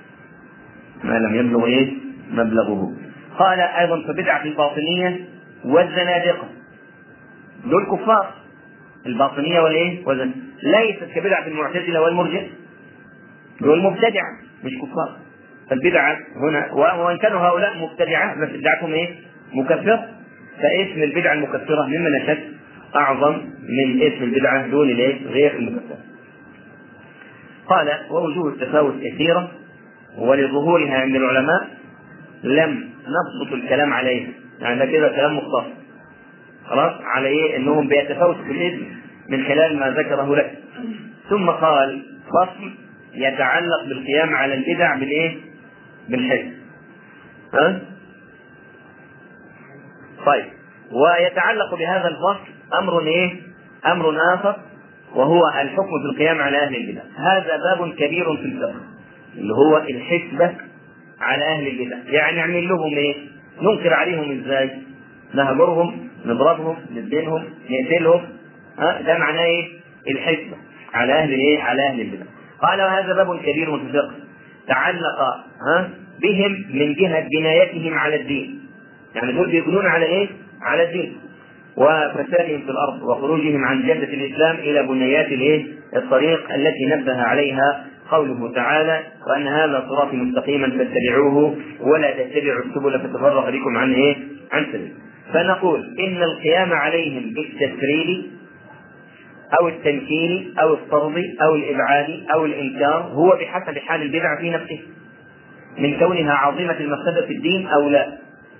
[SPEAKER 3] ما لم يبلغ ايه مبلغه قال ايضا فبدعه الباطنيه والزنادقه دول كفار الباطنيه والايه والزن ليست كبدعه المعتزله والمرجئه دول مبتدعه مش كفار فالبدعه هنا وان كانوا هؤلاء مبتدعه بس بدعتهم ايه مكفره فاسم البدعه المكفره ممن اشد اعظم من اسم البدعه دون الايه غير المكفره قال ووجوه التفاوت كثيره ولظهورها عند العلماء لم نبسط الكلام عليها يعني ده كده كلام مختصر خلاص على ايه انهم بيتفاوتوا في الاذن من خلال ما ذكره لك ثم قال فصل يتعلق بالقيام على البدع بالايه؟ بالحزب ها؟ طيب ويتعلق بهذا الفصل امر ايه؟ امر اخر وهو الحكم في القيام على اهل البدع هذا باب كبير في الفقه اللي هو الحسبه على اهل البدع يعني نعمل لهم ايه؟ ننكر عليهم ازاي؟ نهجرهم نضربهم ندينهم نقتلهم ها ده معناه ايه؟ الحسبه على اهل الايه؟ على اهل البدع قال وهذا باب كبير في الفقه تعلق ها بهم من جهه بنايتهم على الدين يعني دول بيبنون على ايه؟ على الدين وفسادهم في الارض وخروجهم عن جاده الاسلام الى بنيات الايه؟ الطريق التي نبه عليها قوله تعالى وان هذا صراطي مستقيما فاتبعوه ولا تتبعوا السبل فتفرق بكم عن ايه؟ عن سبيل. فنقول ان القيام عليهم بالتسريب او التنكيل او الطرد او الابعاد او الانكار هو بحسب حال البدع في نفسه من كونها عظيمه المفسده في الدين او لا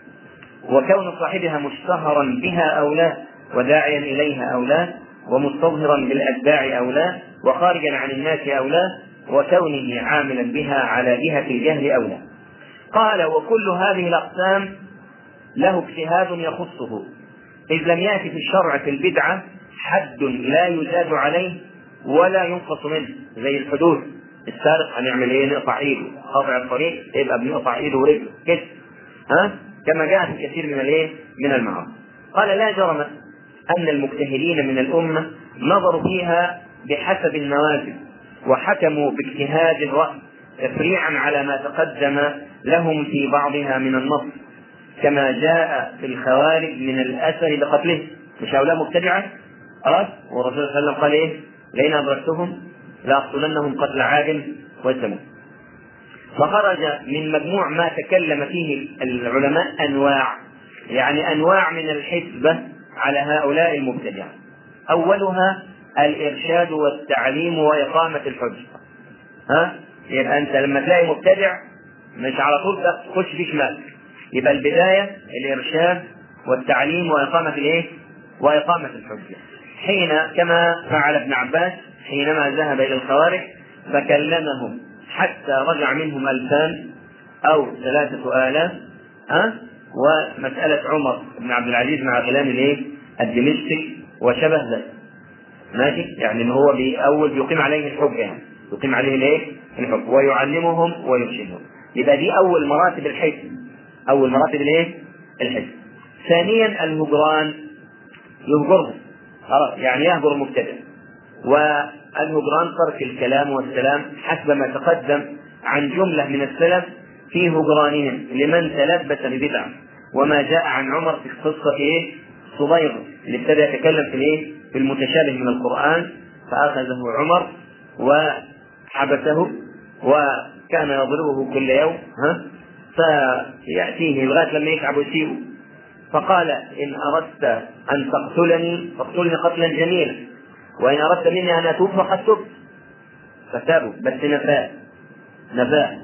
[SPEAKER 3] وكون صاحبها مشتهرا بها او لا وداعيا اليها او لا ومستظهرا بالاتباع او لا وخارجا عن الناس او لا وكونه عاملا بها على جهه الجهل او لا قال وكل هذه الاقسام له اجتهاد يخصه اذ لم ياتي في الشرع في البدعه حد لا يزاد عليه ولا ينقص منه زي الحدود السارق هنعمل ايه نقطع ايده قاطع الطريق يبقى بنقطع ايده ورجله كده ها كما جاء في كثير من الايه من المعاصي قال لا جرم ان المجتهدين من الامه نظروا فيها بحسب النوازل وحكموا باجتهاد الراي تفريعا على ما تقدم لهم في بعضها من النص كما جاء في الخوارج من الاثر بقتله مش هؤلاء مبتدعه خلاص والرسول صلى الله عليه وسلم قال ايه؟ لئن ادركتهم لاقتلنهم قتل عاد وثمود. فخرج من مجموع ما تكلم فيه العلماء انواع يعني انواع من الحسبه على هؤلاء المبتدعه. اولها الارشاد والتعليم واقامه الحجه. ها؟ يبقى انت لما تلاقي مبتدع مش على طول تخش في شمال. يبقى البدايه الارشاد والتعليم واقامه الايه؟ واقامه الحجه. حين كما فعل ابن عباس حينما ذهب الى الخوارج فكلمهم حتى رجع منهم الفان او ثلاثه الاف ها ومساله عمر بن عبد العزيز مع غلام الايه؟ الدمشقي وشبه ذلك ماشي يعني ان هو اول بيقيم عليه الحجه يعني يقيم عليه الايه؟ الحجه ويعلمهم ويرشدهم يبقى دي اول مراتب الحزب اول مراتب الايه؟ الحزب ثانيا الهجران يهجرهم خلاص يعني يهجر المبتدع والهجران ترك الكلام والسلام حسب ما تقدم عن جملة من السلف في هجرانهم لمن تلبس ببدعة وما جاء عن عمر في قصة ايه؟ صبيغ اللي ابتدى يتكلم في الايه؟ في المتشابه من القرآن فأخذه عمر وحبسه وكان يضربه كل يوم ها فيأتيه لغاية لما يتعب ويسيبه فقال إن أردت أن تقتلني فاقتلني قتلا جميلا وإن أردت مني أن أتوب فقد تبت فتابوا بس نفاه نفاه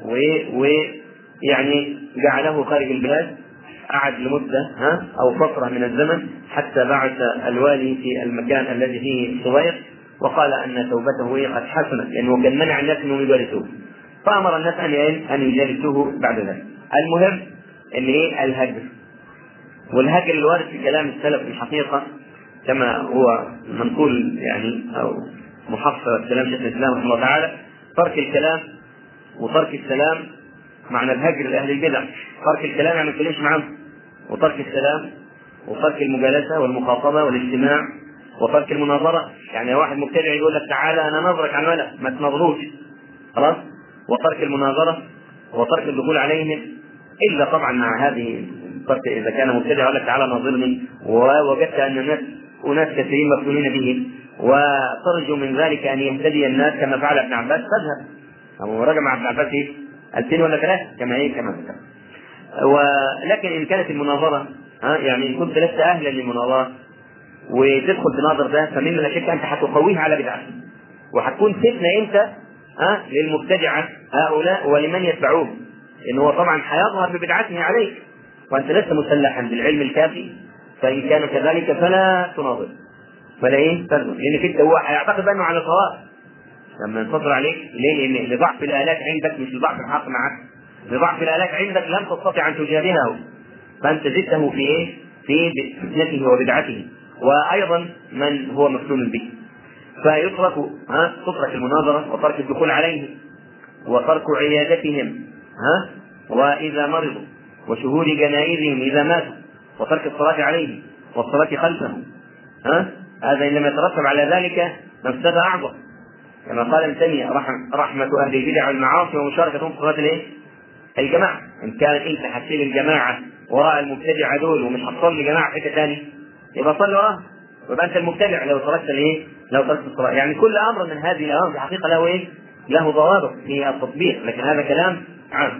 [SPEAKER 3] ويعني جعله خارج البلاد قعد لمدة ها أو فترة من الزمن حتى بعث الوالي في المكان الذي فيه صغير وقال أن توبته قد حسنت لأنه كان منع الناس أنهم يجالسوه فأمر الناس أن أن يجالسوه بعد ذلك المهم أن إيه الهجر والهجر الوارد في كلام السلف في الحقيقة كما هو منقول يعني أو محفظ كلام شيخ الإسلام رحمه الله تعالى ترك الكلام وترك السلام معنى الهجر لأهل البدع ترك الكلام يعني ما تكلمش معاهم وترك السلام وترك المجالسة والمخاطبة والاجتماع وترك المناظرة يعني واحد مبتدع يقول لك تعالى أنا نظرك عن ولا ما تنظروش خلاص وترك المناظرة وترك الدخول عليهم إلا طبعا مع هذه الترك إذا كان مبتدع يقول لك تعالى ناظرني ووجدت أن الناس أناس كثيرين مفتونين به وترجو من ذلك أن يهتدي الناس كما فعل ابن عباس فاذهب أو رجع مع ابن عباس إيه؟ ألفين ولا ثلاثة كما إيه كما ذكر ولكن إن كانت المناظرة ها يعني إن كنت لست أهلا للمناظرة وتدخل تناظر ده فمما لا شك أنت هتقويه على بدعته وهتكون فتنة أنت ها للمبتدعة هؤلاء ولمن يتبعوهم إن هو طبعا حيظهر ببدعته عليك وأنت لست مسلحا بالعلم الكافي فإن كان كذلك فلا تناظر فلا إيه تنظر لأنك أنت هو هيعتقد أنه على صواب لما ينتصر عليك ليه؟ لأن لضعف الآلات عندك مش لضعف الحق معك لضعف الآلات عندك لم تستطع أن تجابهه فأنت زدته في إيه؟ في فتنته وبدعته وأيضا من هو مفتون به فيترك ها تترك المناظرة وترك الدخول عليه وترك عيادتهم ها وإذا مرضوا وشهود جنائزهم إذا ماتوا وترك الصلاة عليهم والصلاة خلفهم ها هذا إن لم يترتب على ذلك مفسدة أعظم كما قال ابن تيمية رحمة أهل البدع والمعاصي ومشاركتهم في صلاة الإيه؟ الجماعة إن كانت أنت حسين الجماعة وراء المبتدع دول ومش هتصلي جماعة في حتة ثانية يبقى صلي وراه يبقى أنت المبتدع لو تركت الإيه؟ لو تركت الصلاة يعني كل أمر من هذه الأمر في الحقيقة له إيه؟ له ضوابط في التطبيق لكن هذا كلام عام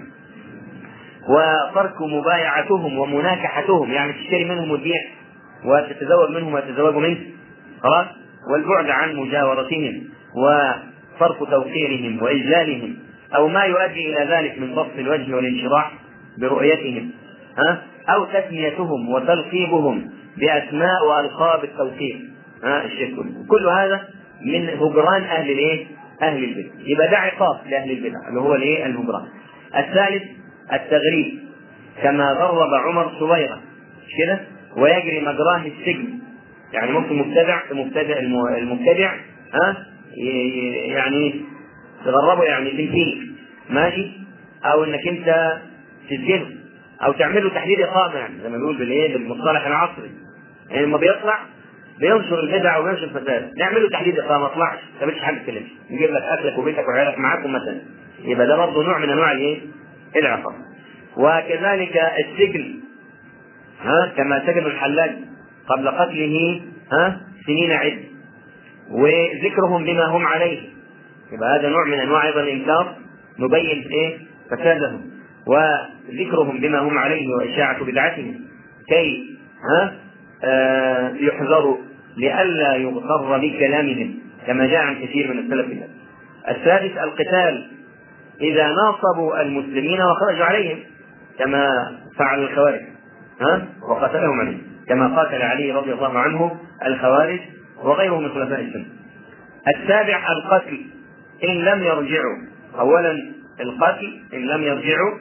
[SPEAKER 3] وترك مبايعتهم ومناكحتهم يعني تشتري منهم وتبيع وتتزوج منهم ويتزوجوا منك خلاص والبعد عن مجاورتهم وصرف توقيرهم واجلالهم او ما يؤدي الى ذلك من بسط الوجه والانشراح برؤيتهم ها او تسميتهم وتلقيبهم باسماء والقاب التوقير ها الشرك كل هذا من هجران اهل الايه؟ اهل البدع يبقى ده عقاب لاهل البدع اللي هو الايه؟ الهجران الثالث التغريب كما غرب عمر صبيغه مش كده؟ ويجري مجراه السجن يعني ممكن مبتدع مبتدع المبتدع ها يعني تغربه يعني تنفيه ماشي او انك انت تسجنه او تعمل له تحديد اقامه يعني زي ما بيقول بالايه بالمصطلح العصري يعني لما بيطلع بينشر البدع وبينشر الفساد نعمل له تحديد اقامه ما اطلعش ما تعملش حاجه تكلمش نجيب لك اكلك وبيتك وعيالك معاكم مثلا يبقى ده برضه نوع من انواع الايه؟ العقاب وكذلك السجن ها كما سجن الحلاج قبل قتله ها سنين عد وذكرهم بما هم عليه يبقى هذا نوع من انواع ايضا الانكار نبين ايه فسادهم وذكرهم بما هم عليه واشاعه بدعتهم كي ها آه يحذروا لئلا يغتر بكلامهم كما جاء عن كثير من السلف الناس. الثالث القتال اذا ناصبوا المسلمين وخرجوا عليهم كما فعل الخوارج ها وقتلهم عليه كما قاتل علي رضي الله عنه الخوارج وغيره من خلفاء السنه. السابع القتل ان لم يرجعوا اولا القتل ان لم يرجعوا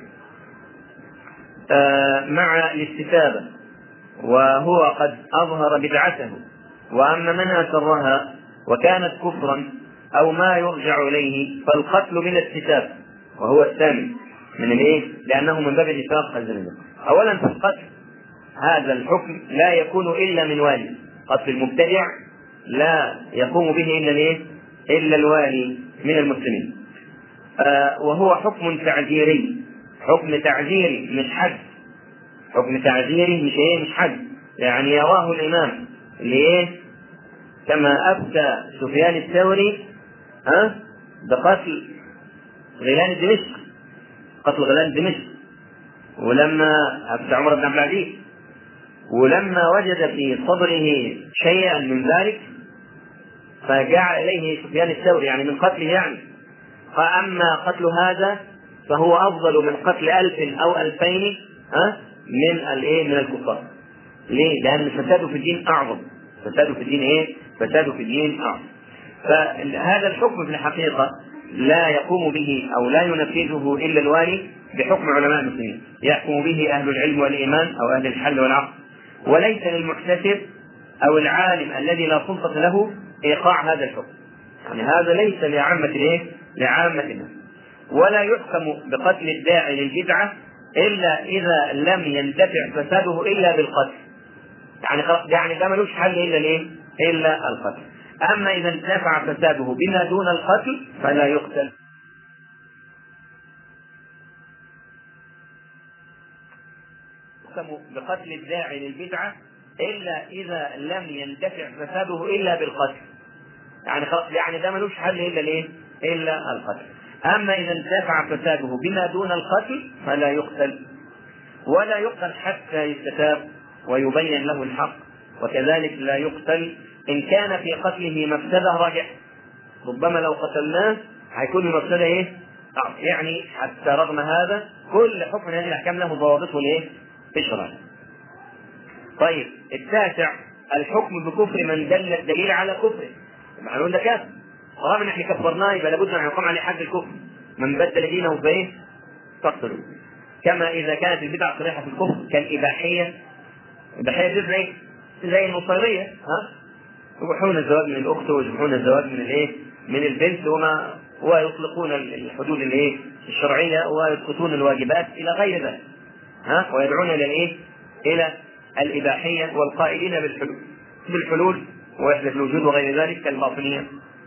[SPEAKER 3] آه مع الاستتابه وهو قد اظهر بدعته واما من اسرها وكانت كفرا او ما يرجع اليه فالقتل من الستاب وهو الثامن من الايه؟ لانه من باب النفاق الزمني. اولا فالقتل هذا الحكم لا يكون الا من والي قتل المبتدع لا يقوم به الا الايه؟ الا الوالي من المسلمين. آه وهو حكم تعزيري حكم تعزيري مش حد حكم تعزيري مش ايه مش حد يعني يراه الامام ليه؟ كما افتى سفيان الثوري ها بقتل غيلان دمشق قتل غيلان دمشق ولما افتى عمر بن عبد العزيز ولما وجد في صدره شيئا من ذلك فجاء اليه سفيان الثوري يعني من قتله يعني فاما قتل هذا فهو افضل من قتل الف او الفين ها من الايه من الكفار ليه؟ لان فساده في الدين اعظم فساده في الدين ايه؟ فساده في الدين اعظم فهذا الحكم في الحقيقه لا يقوم به او لا ينفذه الا الوالي بحكم علماء المسلمين يحكم به اهل العلم والايمان او اهل الحل والعقل وليس للمحتسب او العالم الذي لا سلطه له ايقاع هذا الحكم يعني هذا ليس لعامه الايه؟ لعامه الناس ولا يحكم بقتل الداعي للبدعه الا اذا لم يندفع فساده الا بالقتل يعني خلاص يعني ده ملوش حل الا الايه؟ الا القتل اما اذا اندفع فساده بما دون القتل فلا يقتل يحكم بقتل الداعي للبدعه الا اذا لم يندفع فساده الا بالقتل يعني خلاص يعني ده ملوش حل الا الايه؟ الا القتل اما اذا اندفع فساده بما دون القتل فلا يقتل ولا يقتل حتى يستتاب ويبين له الحق وكذلك لا يقتل ان كان في قتله مفسده راجحه ربما لو قتلناه هيكون المفسده ايه؟ أعظم يعني حتى رغم هذا كل حكم من هذه الاحكام له ضوابطه الايه؟ في الشرع. طيب التاسع الحكم بكفر من دل الدليل على كفره. معلوم ده كافر. طالما احنا كفرناه يبقى لابد ان يقام عليه حد الكفر. من بدل دينه فايه؟ فاقتلوه. كما اذا كانت البدعه صريحه في الكفر كالاباحيه الاباحيه دي زي زي النصيريه ها؟ يبيحون الزواج من الاخت ويبيحون الزواج من الايه؟ من البنت وما ويطلقون الحدود الايه؟ الشرعيه ويسقطون الواجبات الى غير ذلك. ها؟ ويدعون الى الايه؟ الى الاباحيه والقائلين بالحلول بالحلول ووحده الوجود وغير ذلك كالباطنيه.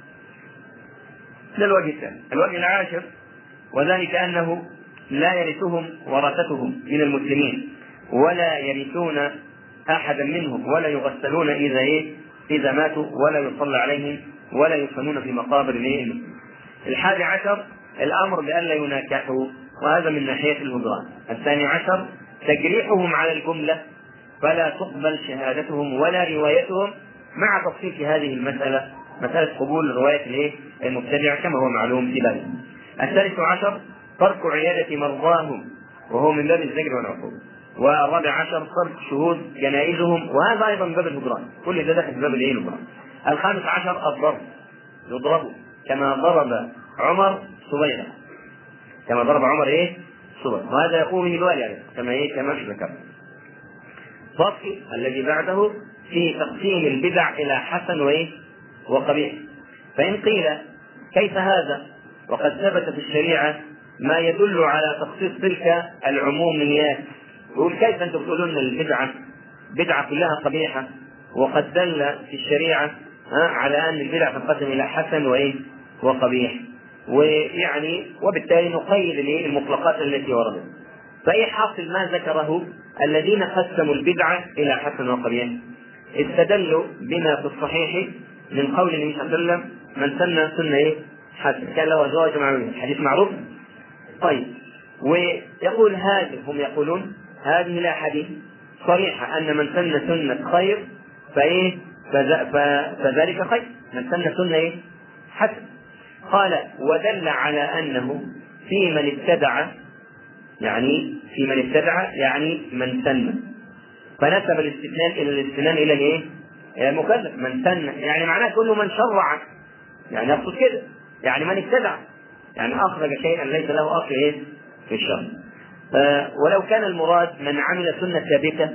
[SPEAKER 3] ده الوجه الثاني. الوجه العاشر وذلك انه لا يرثهم ورثتهم من المسلمين ولا يرثون احدا منهم ولا يغسلون اذا ايه؟ اذا ماتوا ولا يصلى عليهم ولا يدفنون في مقابر المسلمين. الحادي عشر الامر بألا يناكحوا وهذا من ناحيه الهجران. الثاني عشر تجريحهم على الجمله فلا تقبل شهادتهم ولا روايتهم مع تفصيل في هذه المساله مساله قبول روايه الايه؟ المبتدع كما هو معلوم في ذلك. الثالث عشر ترك عياده مرضاهم وهو من باب الزجر والعقوبه. والرابع عشر ترك شهود جنائزهم وهذا ايضا من باب الهجران، كل ده داخل في باب الايه الهجران. الخامس عشر الضرب يضرب كما ضرب عمر صبيرا كما ضرب عمر ايه؟ صبيرا وهذا يقوم من الوالي عليه كما ايه كما ذكر فصل الذي بعده في تقسيم البدع الى حسن وايه؟ وقبيح فان قيل كيف هذا؟ وقد ثبت في الشريعه ما يدل على تخصيص تلك العموميات يقول كيف انتم تقولون البدعه بدعه كلها قبيحه وقد دل في الشريعه على ان البدع تنقسم الى حسن وايه؟ وقبيح ويعني وبالتالي نقيد المطلقات التي وردت فايه حاصل ما ذكره الذين قسموا البدعه الى حسن وقبيح استدلوا بما في الصحيح من قول النبي صلى الله عليه وسلم من سن سنه ايه؟ حسن كان له ازواج معلومين الحديث معروف طيب ويقول هذه هم يقولون هذه الاحاديث صريحه ان من سن سنه خير فايه فذلك خير من سن سنه ايه؟ حسن قال ودل على انه في من ابتدع يعني في من ابتدع يعني من سن فنسب الاستثناء الى الاستثناء الى الايه؟ الى المكلف من سن يعني معناه كل من شرع يعني يقصد كده يعني من ابتدع يعني اخرج شيئا ليس له اصل ايه؟ في الشرع آه ولو كان المراد من عمل سنه ثابته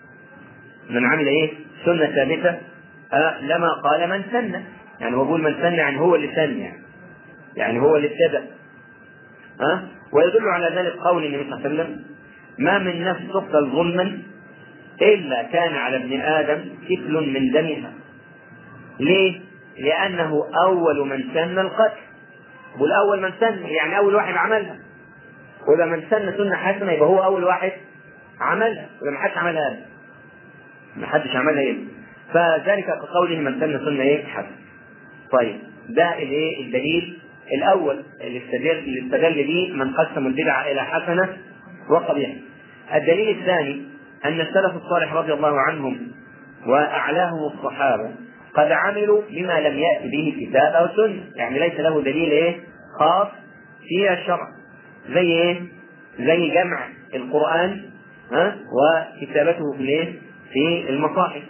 [SPEAKER 3] من عمل ايه؟ سنه ثابته آه لما قال من سن يعني هو بيقول من سن يعني هو اللي سن يعني يعني هو اللي ابتدأ ها أه؟ ويدل على ذلك قول النبي صلى الله عليه وسلم ما من نفس تقتل ظلما إلا كان على ابن آدم كفل من دمها ليه؟ لأنه أول من سن القتل والأول من سن يعني أول واحد عملها وإذا من سن سنة حسنة يبقى هو أول واحد عملها وإذا ما حدش عملها ما حدش عملها إيه فذلك كقوله من سن سنة إيه حسنة طيب ده الايه الدليل الاول اللي استدل اللي استدل به من قسم البدعه الى حسنه وقبيحه. الدليل الثاني ان السلف الصالح رضي الله عنهم واعلاهم الصحابه قد عملوا بما لم ياتي به كتاب او سنه، يعني ليس له دليل ايه؟ خاص في الشرع. زي ايه؟ زي جمع القران ها وكتابته في الايه؟ في المصاحف.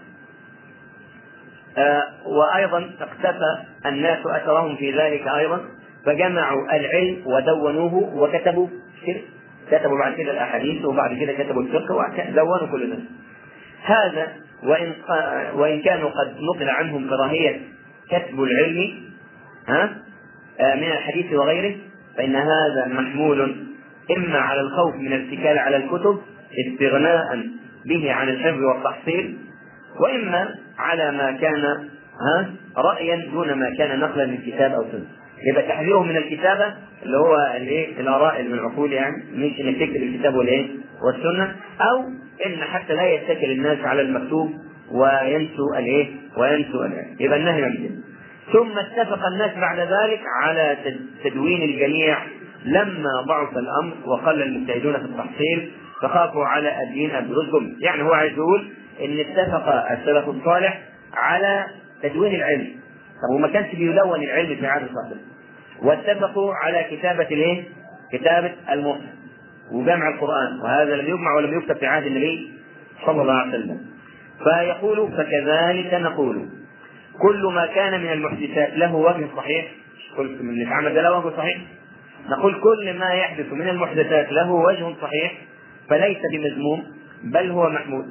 [SPEAKER 3] آه وايضا اقتفى الناس اثرهم في ذلك ايضا فجمعوا العلم ودونوه وكتبوا كده كتبوا بعد كده الاحاديث وبعد كده كتبوا الفقه ودونوا كل ذلك هذا وان وان كانوا قد نقل عنهم كراهيه كتب العلم ها آه من الحديث وغيره فان هذا محمول اما على الخوف من الاتكال على الكتب استغناء به عن الحفظ والتحصيل واما على ما كان ها رايا دون ما كان نقلا من كتاب او سنه يبقى تحذيرهم من الكتابه اللي هو الايه الاراء اللي من العقول يعني مش انك تكتب الكتاب والايه والسنه او ان حتى لا يتكل الناس على المكتوب وينسوا الايه وينسوا العلم يبقى النهي عن ثم اتفق الناس بعد ذلك على تدوين الجميع لما ضعف الامر وقل المجتهدون في التحصيل فخافوا على الدين ابرزهم يعني هو عايز يقول ان اتفق السلف الصالح على تدوين العلم طب وما كانش بيدون العلم في عهد الصحابه واتفقوا على كتابة الايه؟ كتابة المصحف وجمع القرآن وهذا لم يجمع ولم يكتب في عهد النبي صلى الله عليه وسلم فيقول فكذلك نقول كل ما كان من المحدثات له وجه صحيح كل من يتعمد له وجه صحيح نقول كل ما يحدث من المحدثات له وجه صحيح فليس بمذموم بل هو محمود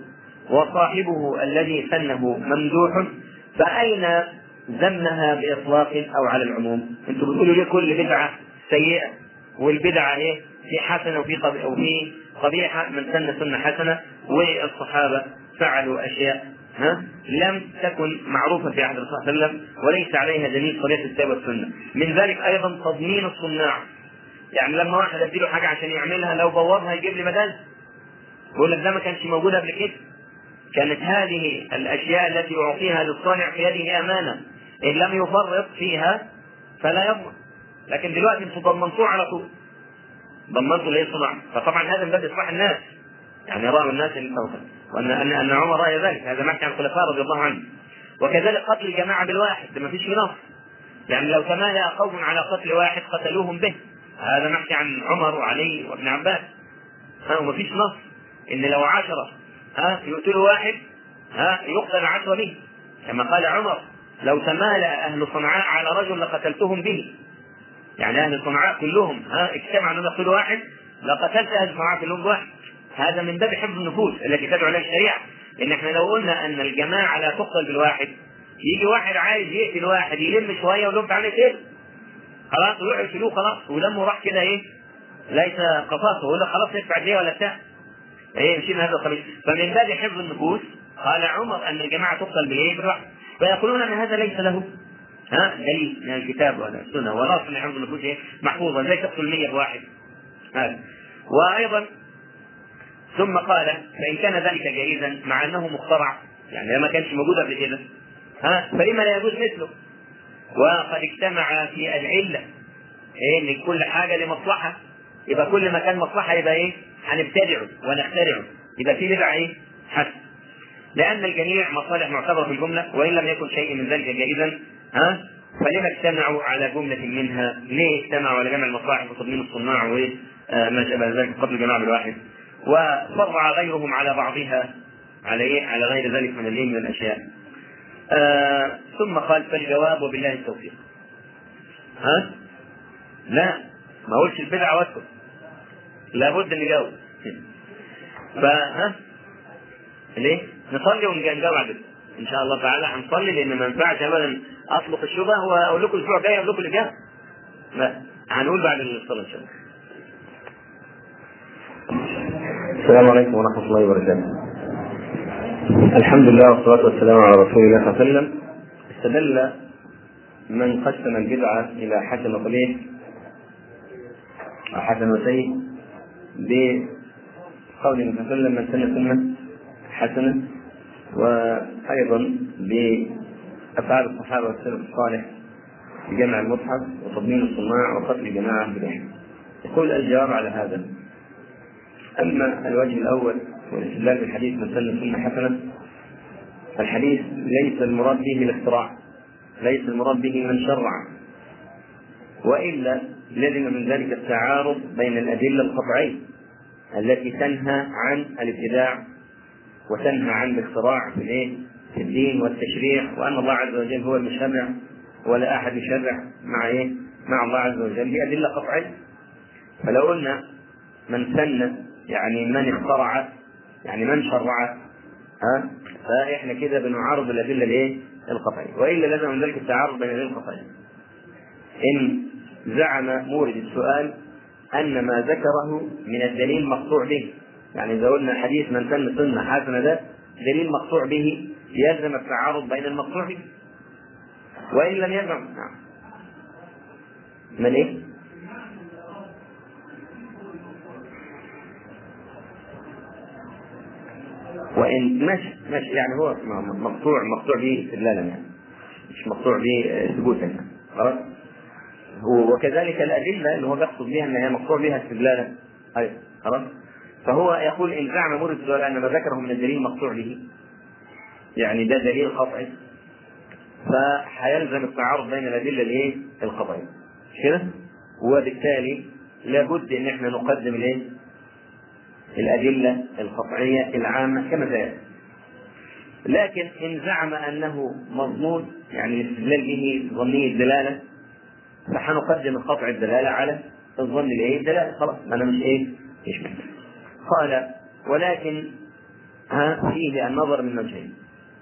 [SPEAKER 3] وصاحبه الذي سنه ممدوح فأين ذمها بإطلاق أو على العموم؟ أنتم بتقولوا ليه كل بدعة سيئة والبدعة إيه؟ في حسنة وفي وفي قبيحة من سن سنة حسنة والصحابة فعلوا أشياء ها لم تكن معروفة في عهد الرسول صلى الله عليه وسلم وليس عليها دليل صريح الكتاب والسنة من ذلك أيضا تضمين الصناع يعني لما واحد اديله حاجة عشان يعملها لو بوظها يجيب لي بدل يقول لك ده ما كانش موجود قبل كده كانت هذه الأشياء التي أعطيها للصانع في يده أمانة إن لم يفرط فيها فلا يضمن لكن دلوقتي انتم ضمنتوه على طول ضمنتوا ليه صنع فطبعا هذا من باب إصلاح الناس يعني رأوا الناس اللي فوقه وأن أن أن عمر رأي ذلك هذا محكي عن الخلفاء رضي الله عنهم وكذلك قتل الجماعة بالواحد ما فيش نص يعني لو تمالأ قوم على قتل واحد قتلوهم به هذا محكي عن عمر وعلي وابن عباس ها وما فيش نص ان لو عشرة ها يقتلوا واحد ها يقتل عشرة به كما قال عمر لو تمالأ أهل صنعاء على رجل لقتلتهم به يعني أهل صنعاء كلهم ها اجتمعوا أنهم يقتلوا واحد لقتلت أهل صنعاء كلهم بواحد هذا من باب حفظ النفوس التي تدعو الى الشريعه ان احنا لو قلنا ان الجماعه لا تقتل بالواحد يجي واحد عايز يقتل واحد يلم شويه ويقول تعالى يقتل خلاص ويروح يقتلوه خلاص ودمه راح كده ايه ليس قصاصه يقول لك خلاص يدفع دي ولا بتاع ايه يمشينا هذا الطريق فمن باب حفظ النفوس قال عمر ان الجماعه تقتل بالايه بالواحد فيقولون ان هذا ليس له ها دليل من الكتاب ولا السنه ولا اصل حفظ النفوس ايه محفوظه زي تقتل 100 بواحد هذا وايضا ثم قال فإن كان ذلك جائزا مع أنه مخترع يعني ما كانش موجود قبل كده ها فلما لا يجوز مثله وقد اجتمع في العلة إيه إن كل حاجة لمصلحة يبقى كل ما كان مصلحة يبقى إيه هنبتدعه ونخترعه يبقى في بدعة إيه حسن لأن الجميع مصالح معتبرة في الجملة وإن لم يكن شيء من ذلك جائزا ها فلما اجتمعوا على جملة منها؟ ليه اجتمعوا على جمع المصالح وتضمين الصناع وما شابه ذلك قبل جماعة بالواحد؟ وفرع غيرهم على بعضها على ايه؟ على غير ذلك من الايه من الاشياء. آه ثم قال فالجواب وبالله التوفيق. ها؟ لا ما اقولش البدعه واسكت. لابد ان نجاوب. فها؟ ليه؟ نصلي ونجاوب على كده. ان شاء الله تعالى هنصلي لان ما ينفعش ابدا اطلق الشبهه واقول لكم الاسبوع الجاي اقول لكم الاجابه. لا هنقول بعد الصلاه ان شاء الله.
[SPEAKER 1] السلام عليكم ورحمة الله وبركاته. الحمد لله والصلاة والسلام على رسول الله صلى الله عليه وسلم. استدل من قسم البدعة إلى حسن وقبيح أو حسن وسيء بقول النبي صلى الله عليه وسلم من سن سنة حسنة وأيضا بأفعال الصحابة والسلف الصالح بجمع المصحف وتضمين الصناع وقتل الجماعة بالإحسان. يقول الجواب على هذا أما الوجه الأول والاستدلال بالحديث من سن سنة حسنة الحديث ليس المراد به الاختراع ليس المراد به من شرع وإلا لزم من ذلك التعارض بين الأدلة القطعية التي تنهى عن الابتداع وتنهى عن الاختراع في الايه؟ في الدين والتشريع وأن الله عز وجل هو المشرع ولا أحد يشرع مع ايه؟ مع الله عز وجل بأدلة قطعية فلو قلنا من سن يعني من اخترع يعني من شرع ها فاحنا كده بنعارض الادله الايه؟ القطعيه والا لازم من ذلك التعارض بين الادله القطعيه. ان زعم مورد السؤال ان ما ذكره من الدليل مقطوع به يعني اذا قلنا حديث من سن سنه حسنه ده دليل مقطوع به يلزم التعارض بين المقطوع به وان لم يزعم نعم من ايه؟ وان ماشي ماشي يعني هو مقطوع مقطوع به استدلالا يعني مش مقطوع به ثبوتا يعني خلاص وكذلك الادله اللي هو بيقصد بها ان هي مقطوع بها استدلالا ايضا خلاص فهو يقول ان زعم مورد السؤال ان ما ذكره من الدليل مقطوع به يعني ده دليل قطعي فحيلزم التعارض بين الادله الايه؟ القطعيه
[SPEAKER 3] كده وبالتالي لابد ان احنا نقدم الايه الادله القطعيه العامه كما ذلك لكن ان زعم انه مضمون يعني الاستدلال به ظني الدلاله فحنقدم القطع الدلاله على الظن الايه الدلاله خلاص انا مش ايه مش محتاج قال ولكن ها فيه النظر من وجهين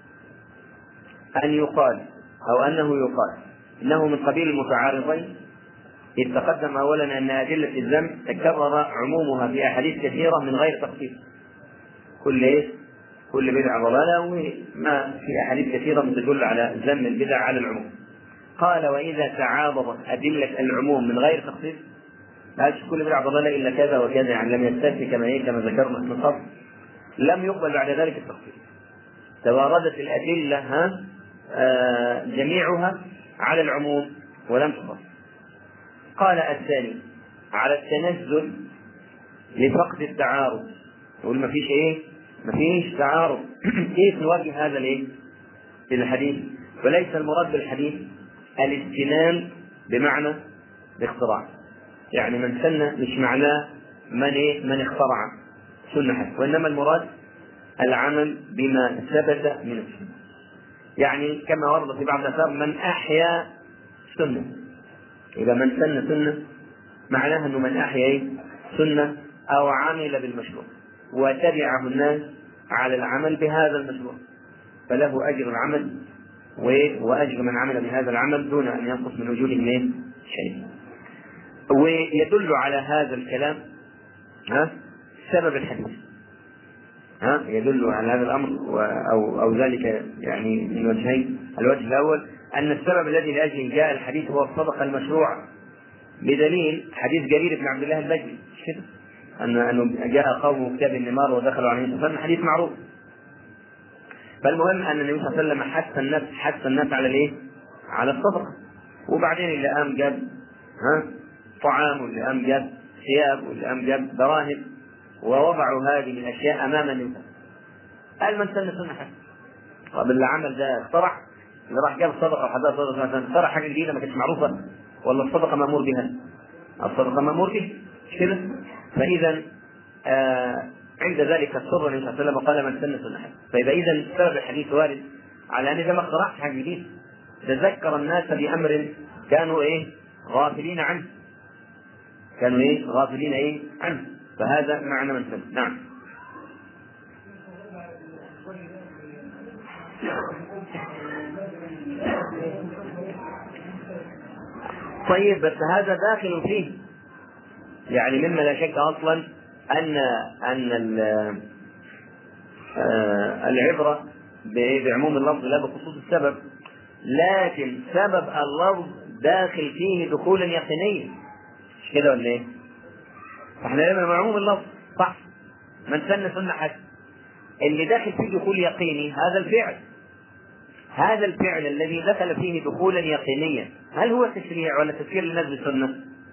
[SPEAKER 3] أن يقال أو أنه يقال إنه من قبيل المتعارضين إذ تقدم أولا أن أدلة الذم تكرر عمومها في أحاديث كثيرة من غير تخصيص كل إيه؟ كل بدعة ضلالة وما في أحاديث كثيرة تدل على ذم البدع على العموم قال وإذا تعاضدت أدلة العموم من غير تخصيص لا كل بدعة ضلالة إلا كذا وكذا يعني لم يستثني كما إيه كما ذكرنا من قبل لم يقبل بعد ذلك التخصيص تواردت الأدلة ها آه جميعها على العموم ولم تخص قال الثاني على التنزل لفقد التعارض يقول ما فيش ايه ما فيش تعارض كيف نواجه هذا الايه الحديث وليس المراد بالحديث الاستنان بمعنى الاختراع يعني من سن مش معناه من ايه من اخترع سنة حسنة وإنما المراد العمل بما ثبت من السنة يعني كما ورد في بعض الآثار من أحيا سنة إذا من سن سنة معناها أنه من أحيا إيه؟ سنة أو عمل بالمشروع وتبعه الناس على العمل بهذا المشروع فله أجر العمل وأجر من عمل بهذا العمل دون أن ينقص من وجوده شيء ويدل على هذا الكلام ها سبب الحديث ها يدل على هذا الامر او او ذلك يعني من وجهين الوجه الاول ان السبب الذي لاجله جاء الحديث هو الصدقه المشروعه بدليل حديث جرير بن عبد الله البجلي مش كده؟ ان انه جاء قوم كتاب النمار ودخلوا عليه وسلم حديث معروف فالمهم ان النبي صلى الله عليه وسلم حث الناس حث الناس على الايه؟ على الصدقه وبعدين اللي قام جاب ها طعام واللي قام جاب ثياب واللي قام جاب دراهم ووضعوا هذه الاشياء امام الناس قال من سن سنه حسنه طب اللي عمل ده اخترع اللي راح جاب صدقه وحدها صدقه مثلا اخترع حاجه جديده ما كانتش معروفه ولا الصدقه مامور بها الصدقه مامور بها مش كده فاذا آه عند ذلك السر النبي صلى الله عليه وسلم قال من سن سنه حسنه فاذا اذا سبب الحديث وارد على ان اذا ما اخترعت حاجه جديده تذكر الناس بامر كانوا ايه غافلين عنه كانوا ايه غافلين ايه عنه فهذا معنى من سن نعم طيب بس هذا داخل فيه يعني مما لا شك اصلا ان ان العبره بعموم اللفظ لا بخصوص السبب لكن سبب اللفظ داخل فيه دخولا يقينيا مش كده ولا ايه؟ فاحنا لما معموم اللفظ صح من سن سنه حسنه اللي داخل فيه دخول يقيني هذا الفعل هذا الفعل الذي دخل فيه دخولا يقينيا هل هو تشريع ولا تفسير للناس بالسنه؟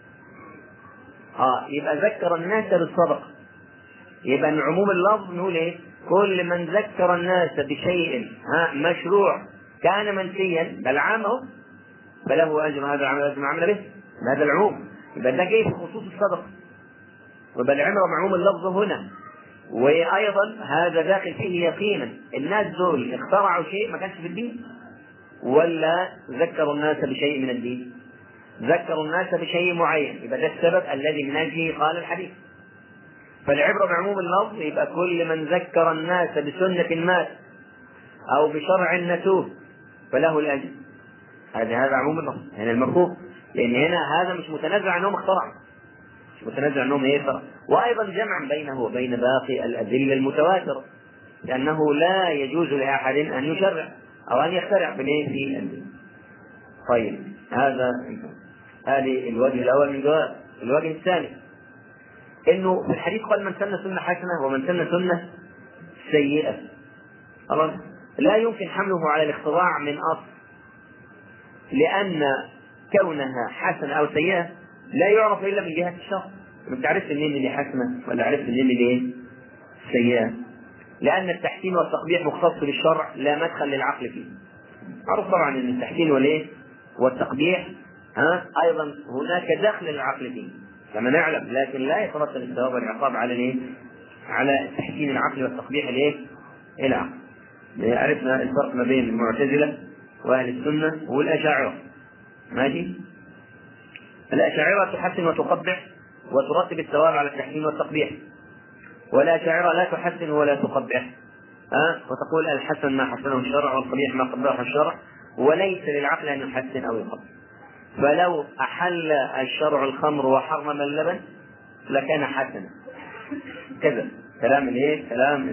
[SPEAKER 3] اه يبقى ذكر الناس بالصدقه يبقى من عموم اللفظ نقول ايه؟ كل من ذكر الناس بشيء ها مشروع كان منسيا بل عامه فله اجر هذا العمل اجر عمل به هذا العموم يبقى ده جاي في خصوص الصدقه ويبقى العبره معموم اللفظ هنا وايضا هذا داخل فيه يقينا الناس دول اخترعوا شيء ما كانش في الدين ولا ذكروا الناس بشيء من الدين ذكروا الناس بشيء معين يبقى ده السبب الذي من اجله قال الحديث فالعبره بعموم اللفظ يبقى كل من ذكر الناس بسنه مات او بشرع نسوه فله الاجر هذا هذا عموم اللفظ هنا المفهوم لان هنا هذا مش متنازع انهم اخترعوا مش متنازع انهم ايه اخترعوا وايضا جمعا بينه وبين باقي الادله المتواتره لانه لا يجوز لاحد ان يشرع او ان يخترع بالايه في الدين طيب هذا هذه الوجه الاول من جواب الوجه الثاني انه في الحديث قال من سن سنه حسنه ومن سن سنه سيئه خلاص لا يمكن حمله على الاختراع من اصل لان كونها حسنه او سيئه لا يعرف الا من جهه الشرع انت عرفت منين اللي حسنه ولا عرفت منين اللي ايه سيئه لان التحسين والتقبيح مختص بالشرع لا مدخل للعقل فيه معروف طبعا ان التحسين والايه والتقبيح ها ايضا هناك دخل للعقل فيه كما نعلم لكن لا يترتب الثواب والعقاب على الايه؟ على تحسين العقل والتقبيح الايه؟ العقل. عرفنا الفرق ما بين المعتزله واهل السنه والاشاعره. ماشي؟ الاشاعره تحسن وتقبح وترتب الثواب على التحسين والتقبيح. والاشاعره لا تحسن ولا تقبح. ها؟ وتقول الحسن ما حسنه الشرع والقبيح ما قبحه الشرع وليس للعقل ان يحسن او يقبح. فلو أحل الشرع الخمر وحرم اللبن لكان حسنا كذا كلام الايه؟ كلام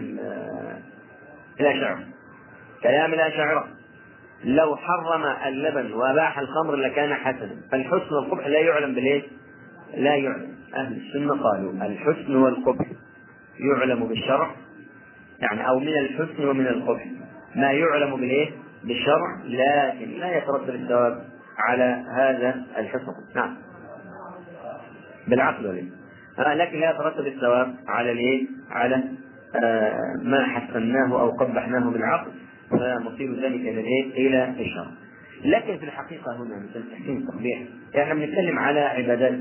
[SPEAKER 3] الأشاعرة كلام الأشاعرة لو حرم اللبن وأباح الخمر لكان حسنا فالحسن والقبح لا يعلم بالايه؟ لا يعلم أهل السنة قالوا الحسن والقبح يعلم بالشرع يعني أو من الحسن ومن القبح ما يعلم بالايه؟ بالشرع لكن لا يترتب الثواب على هذا الحكم نعم بالعقل وليه آه لكن لا يترتب الثواب على الايه؟ على آه ما حسناه او قبحناه بالعقل فمصير ذلك الى الايه؟ الى الشر. لكن في الحقيقه هنا مثل تحسين التقبيح يعني احنا بنتكلم على عبادات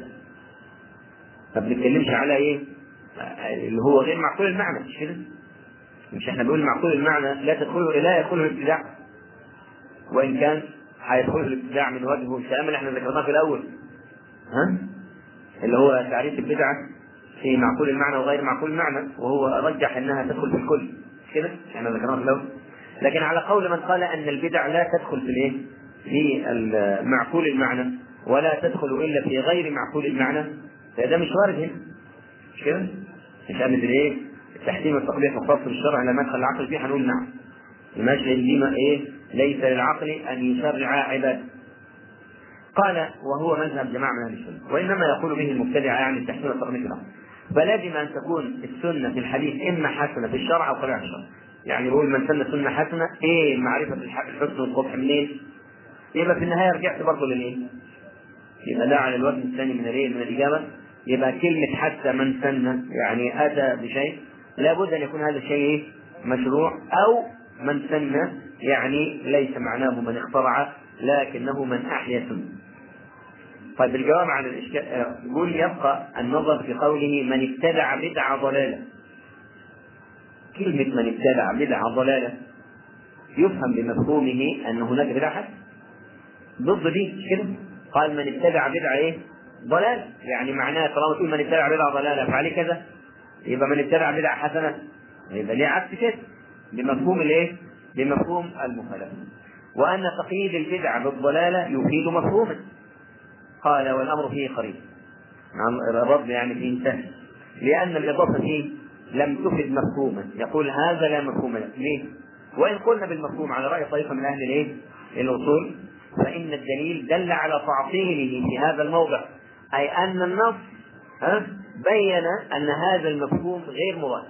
[SPEAKER 3] ما بنتكلمش على ايه؟ اللي هو غير معقول المعنى مش كده؟ مش احنا بنقول معقول المعنى لا تدخله لا يدخله الابتداع وان كان هيدخل الابتداع من وجهه الكلام اللي احنا ذكرناه في الاول ها اللي هو تعريف البدعه في معقول المعنى وغير معقول المعنى وهو رجح انها تدخل في الكل كده احنا ذكرناه في الاول لكن على قول من قال ان البدع لا تدخل في الايه؟ في معقول المعنى ولا تدخل الا في غير معقول المعنى فده مش وارد هنا مش كده؟ مش ان الايه؟ التحكيم والتقبيح مختص بالشرع لما يدخل العقل فيه هنقول نعم المشهد دي ايه؟ ليس للعقل ان يشرع عباده. قال وهو مذهب جماعه من اهل السنه وانما يقول به المبتدع يعني التحسين والتقبيح في الامر. فلازم ان تكون السنه في الحديث اما حسنه في الشرع او قبيحه في الشرع. يعني يقول من سن سنه حسنه ايه معرفه الحسن والقبح منين؟ يبقى في النهايه رجعت برضه للايه؟ يبقى ده على الوزن الثاني من الايه؟ من الاجابه يبقى كلمه حتى من سن يعني اتى بشيء لابد ان يكون هذا الشيء مشروع او من سن يعني ليس معناه من اخترع لكنه من احيا سنه. طيب الجواب عن الاشكال يقول يبقى النظر في قوله من ابتدع بدعه ضلاله. كلمه من ابتدع بدعه ضلاله يفهم بمفهومه ان هناك بدعه حسنه. ضد دي كده قال من ابتدع بدعه ايه؟ ضلال يعني معناه طالما تقول من ابتدع بدعه ضلاله فعليه كذا يبقى من ابتدع بدعه حسنه يبقى ليه عكس كده بمفهوم الايه؟ بمفهوم المخالفه. وان تقييد البدعه بالضلاله يفيد مفهوما. قال والامر فيه قريب. نعم الرد يعني فيه سهل. لان الاضافه فيه لم تفد مفهوما، يقول هذا لا مفهوم له، ليه؟ وان قلنا بالمفهوم على راي طائفه من اهل الايه؟ الاصول فان الدليل دل على تعطيله في هذا الموضع اي ان النص ها بين ان هذا المفهوم غير مراد.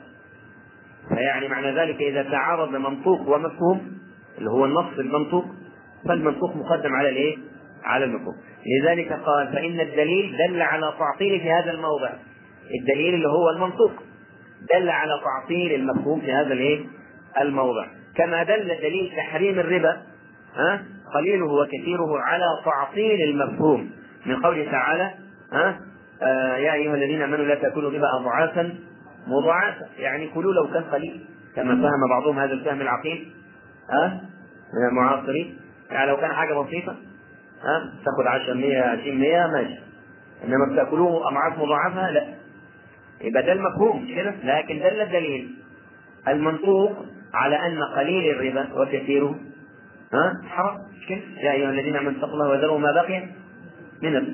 [SPEAKER 3] فيعني معنى ذلك إذا تعارض منطوق ومفهوم اللي هو النص المنطوق فالمنطوق مقدم على الإيه؟ على المفهوم لذلك قال فإن الدليل دل على تعطيل في هذا الموضع الدليل اللي هو المنطوق دل على تعطيل المفهوم في هذا الإيه؟ الموضع كما دل دليل تحريم الربا ها قليله وكثيره على تعطيل المفهوم من قوله تعالى ها آه يا ايها الذين امنوا لا تاكلوا الربا اضعافا مضاعفة يعني كلوا لو كان قليل كما فهم بعضهم هذا الفهم العقيم ها أه؟ من المعاصرين يعني لو كان حاجة بسيطة ها أه؟ تاخذ 10 100 20 100 ماشي انما بتاكلوه اضعاف مضاعفة لا يبقى ده المفهوم مش كده لكن دل الدليل المنطوق على ان قليل الربا وكثيره ها حرام مش كده يا ايها الذين امنوا اتقوا الله وذروا ما بقي من الربا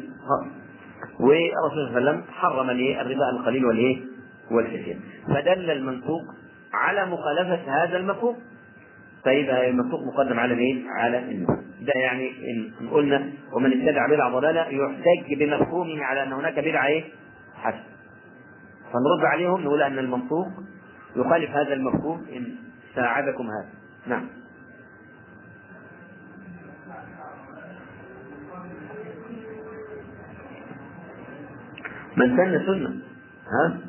[SPEAKER 3] والرسول صلى الله عليه وسلم حرم الربا القليل والايه والكثير فدل المنطوق على مخالفة هذا المفهوم فيبقى المنطوق مقدم على ايه؟ على المفهوم ده يعني ان قلنا ومن اتبع بدعة ضلالة يحتج بمفهومه على ان هناك بدعة ايه؟ حسن فنرد عليهم نقول ان المنطوق يخالف هذا المفهوم ان ساعدكم هذا نعم من سن سنة ها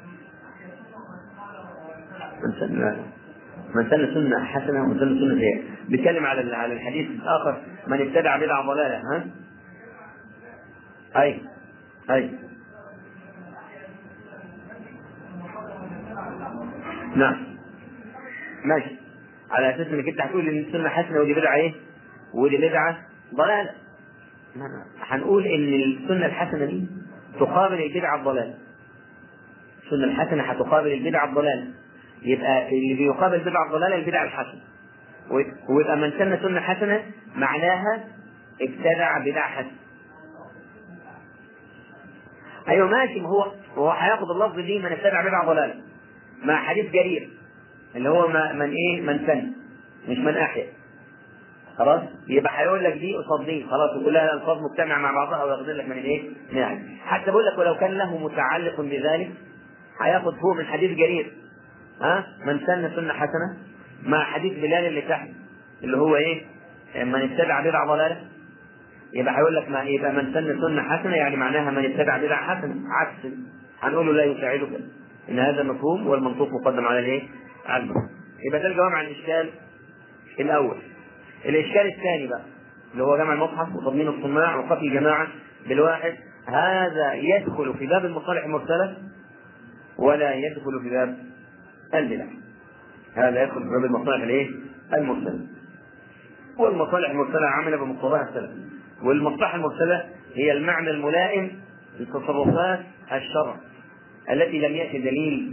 [SPEAKER 3] من سن من سن سنة حسنة ومن سن سنة سيئة بيتكلم على على الحديث الآخر من ابتدع بدعة ضلالة ها اي اي نعم ماشي على اساس انك انت هتقول ان السنه حسنه ودي بدعه ايه؟ ودي بدعه ضلاله هنقول ان السنه الحسنه دي تقابل البدعه الضلاله السنه الحسنه هتقابل البدعه الضلاله يبقى اللي بيقابل البدعه الضلاله البدعه الحسنه ويبقى من سن سنه حسنه معناها ابتدع بدعه حسنه ايوه ماشي ما هو هو هياخد اللفظ دي من ابتدع بدعه ضلاله مع حديث جرير اللي هو ما من ايه من سن مش من احيا خلاص يبقى هيقول لك دي قصاد دي خلاص وكلها الفاظ مجتمعه مع بعضها وياخد لك من الايه؟ يعني حتى بقول لك ولو كان له متعلق بذلك هياخد فوق من حديث جرير ها من سن سنه حسنه مع حديث بلال اللي تحت اللي هو ايه؟ من اتبع بدعه ضلاله يبقى هيقول لك ما يبقى من سن سنه حسنه يعني معناها من اتبع بدعه حسنه عكس هنقول له لا يساعدك ان هذا مفهوم والمنطوق مقدم على الايه؟ على المفهوم يبقى ده الجواب عن الاشكال الاول الاشكال الثاني بقى اللي هو جمع المصحف وتضمين الصناع وقتل الجماعه بالواحد هذا يدخل في باب المصالح المرسله ولا يدخل في باب البدع هذا يدخل في باب المصالح الايه؟ المرسله والمصالح المرسله عامله بمقتضاها السلف والمصلحه المرسله هي المعنى الملائم لتصرفات الشرع التي لم يأتي دليل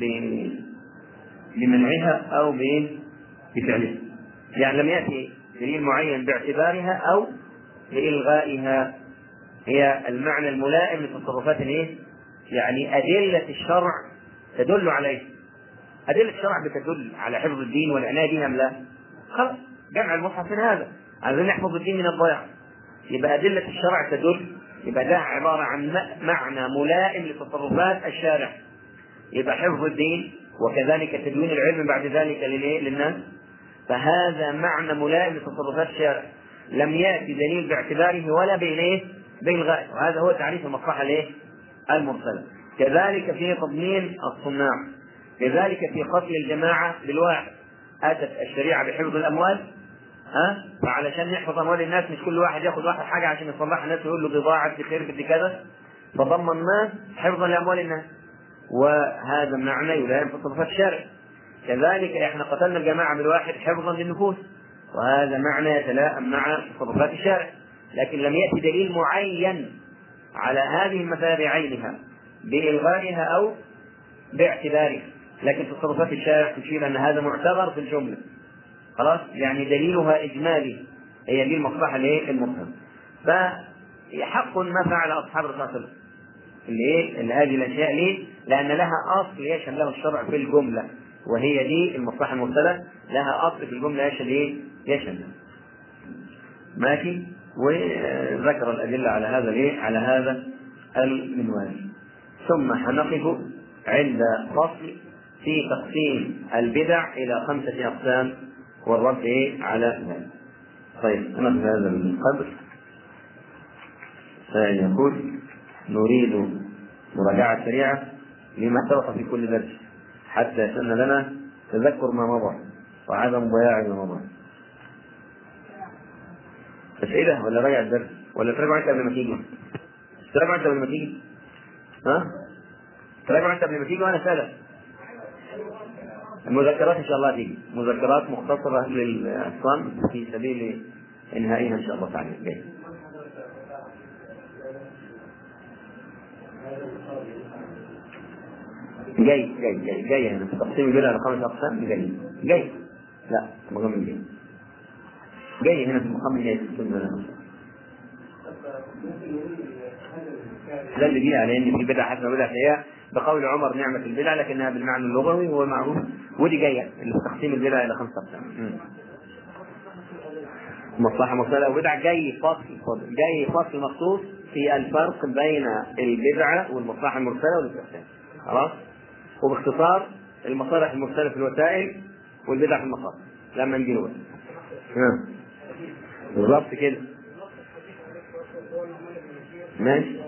[SPEAKER 3] بمنعها أو بفعلها يعني لم يأتي دليل معين باعتبارها أو بإلغائها هي المعنى الملائم لتصرفات الايه؟ يعني أدلة الشرع تدل عليه أدلة الشرع بتدل على حفظ الدين والعناية به أم لا؟ خلاص جمع المصحف من هذا عايزين نحفظ الدين من الضياع يبقى أدلة الشرع تدل يبقى ده عبارة عن معنى ملائم لتصرفات الشارع يبقى حفظ الدين وكذلك تدوين العلم بعد ذلك للناس فهذا معنى ملائم لتصرفات الشارع لم يأتي دليل باعتباره ولا بإليه بإلغائه وهذا هو تعريف المصلحة الايه؟ المرسلة كذلك في تضمين الصناع كذلك في قتل الجماعة بالواحد أتت الشريعة بحفظ الأموال ها فعلشان نحفظ أموال الناس مش كل واحد ياخذ واحد حاجة عشان يصلحها الناس يقول له بضاعة بخير بدي كذا فضمناه حفظا لأموال الناس وهذا معنى يلائم تصرفات الشارع كذلك احنا قتلنا الجماعة بالواحد حفظا للنفوس وهذا معنى يتلائم مع تصرفات الشارع لكن لم يأتي دليل معين على هذه المثال بعينها بإلغائها أو باعتبارها لكن تصرفات الشارع تشير أن هذا معتبر في الجملة خلاص يعني دليلها إجمالي هي دي المصلحة الايه المفهم فحق ما فعل أصحاب الرسول صلى الله عليه وسلم اللي ايه اللي هذه الاشياء ليه؟ لان لها اصل يشهد له الشرع في الجمله وهي دي المصلحه المرسله لها اصل في الجمله يشهد ايه؟ يشهد ماشي وذكر الادله على هذا الايه؟ على هذا المنوال ثم هنقف عند فصل في تقسيم البدع الى خمسه اقسام والرد ايه على ذلك. طيب نقف هذا القدر فيقول نريد مراجعة سريعة لما سبق في كل درس حتى يسألنا لنا تذكر ما مضى وعدم ضياع ما مضى. أسئلة ولا راجع الدرس ولا تراجع أنت قبل ما تيجي؟ تراجع أنت قبل ما تيجي؟ ها؟ تراجع أنت قبل ما تيجي وأنا أسألك. المذكرات إن شاء الله تيجي، مذكرات مختصرة للصن في سبيل إنهائها إن شاء الله تعالى. جاي. جاي جاي جاي جاي هنا تقسيم البدع لخمس اقسام جاي جاي لا مقام جاي جاي هنا في المقام جاي في السنه ده اللي بيجي على ان في بدع حسنه وبدع سيئه بقول عمر نعمه البدع لكنها بالمعنى اللغوي وهو معروف ودي جايه اللي في تقسيم البدع الى خمس اقسام مصلحه مرسله وبدع جاي فصل جاي فصل مخصوص في الفرق بين البدعه والمصلحه المرسله والاستحسان خلاص وباختصار المصالح المرسله في الوسائل والبدع في المصالح لما نجي له بالضبط كده ماشي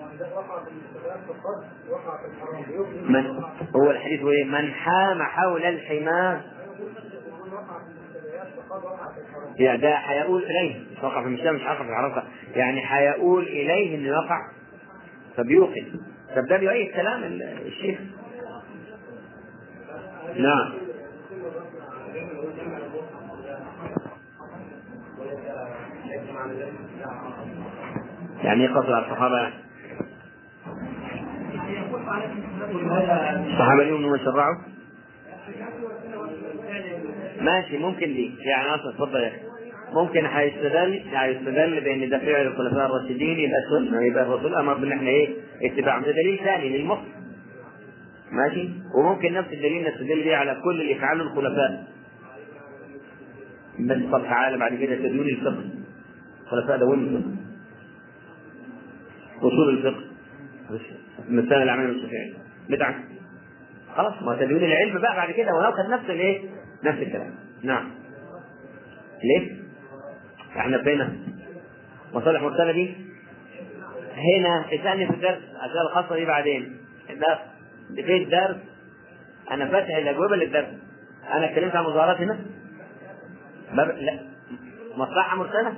[SPEAKER 3] من هو الحديث هو ايه؟ من حام حول الحمار يعني ده هيقول اليه مش وقع في المشتبه مش وقع في العرفه يعني هيقول اليه انه يقع فبيوقن طب ده بيؤيد كلام الشيخ نعم يعني ايه قصر على الصحابة الصحابة اليوم انهم شرعوا ماشي ممكن دي يعني اصلا اتفضل يا اخي ممكن هيستدل هيستدل بان ده فعل الخلفاء الراشدين يبقى سنه يبقى الرسول امر بان احنا ايه اتباعهم ده دليل ثاني للمصر ماشي وممكن نفس الدليل نستدل بيه على كل اللي يفعله الخلفاء بس طب تعالى بعد كده تدوين الفقه الخلفاء ده وين الفقه اصول الفقه مثال الاعمال الشافعي بدعه خلاص ما تدوين العلم بقى بعد كده ولو كان نفس الايه نفس الكلام نعم ليه؟ احنا فينا مصالح مرسله دي هنا اسالني في الدرس الاسئله الخاصه دي بعدين ده في الدرس انا فاتح الاجوبه للدرس انا اتكلمت عن مظاهرات هنا باب لا مصلحه مرسله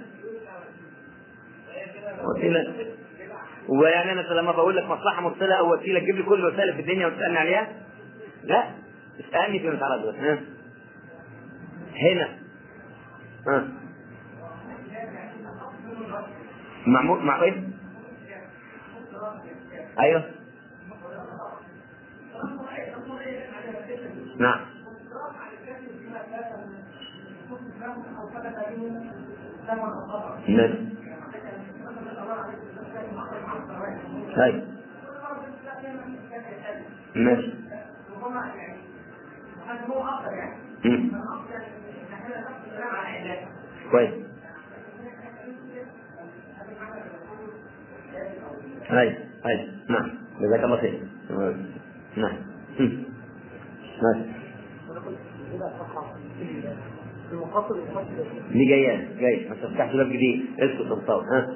[SPEAKER 3] وسيله ويعني انا لما بقول لك مصلحه مرسله او وسيله تجيب لي كل الوسائل في الدنيا وتسالني عليها لا اسالني في مسألة بس ها هنا ها معمول مع ايه؟ ايوه نعم نعم طيب ماشي مم. كويس هاي هاي نعم جزاك الله خير نعم مم. ماشي دي جايه جايه ما تفتحش باب جديد اسكت الصوت ها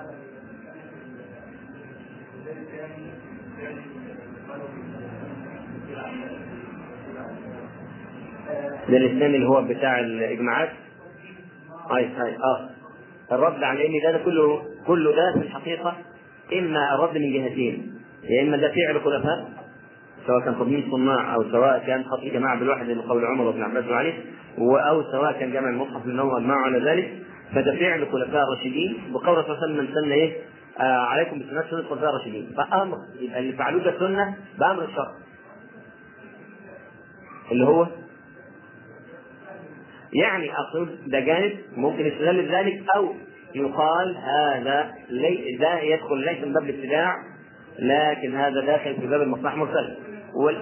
[SPEAKER 3] ده الاسلام اللي هو بتاع الاجماعات هاي هاي اه الرد على ان ده, ده كله كله ده في الحقيقه اما الرد من جهتين يا اما ده فعل خلفاء سواء كان تضمين صناع او سواء كان خطيب جماعه بالواحد من قول عمر وابن عباس وعلي او سواء كان جمع المصحف منهم واجمعوا على ذلك فده فعل خلفاء الراشدين بقول الرسول صلى الله عليه وسلم من سن ايه؟ آه عليكم بسنه سنه الخلفاء الراشدين فامر يبقى اللي فعلوه ده سنه بامر الشرع اللي هو يعني اقول ده جانب ممكن يستدل ذلك او يقال هذا لي ده يدخل ليس من باب الابتداع لكن هذا داخل في باب المصلحه المرسله وال...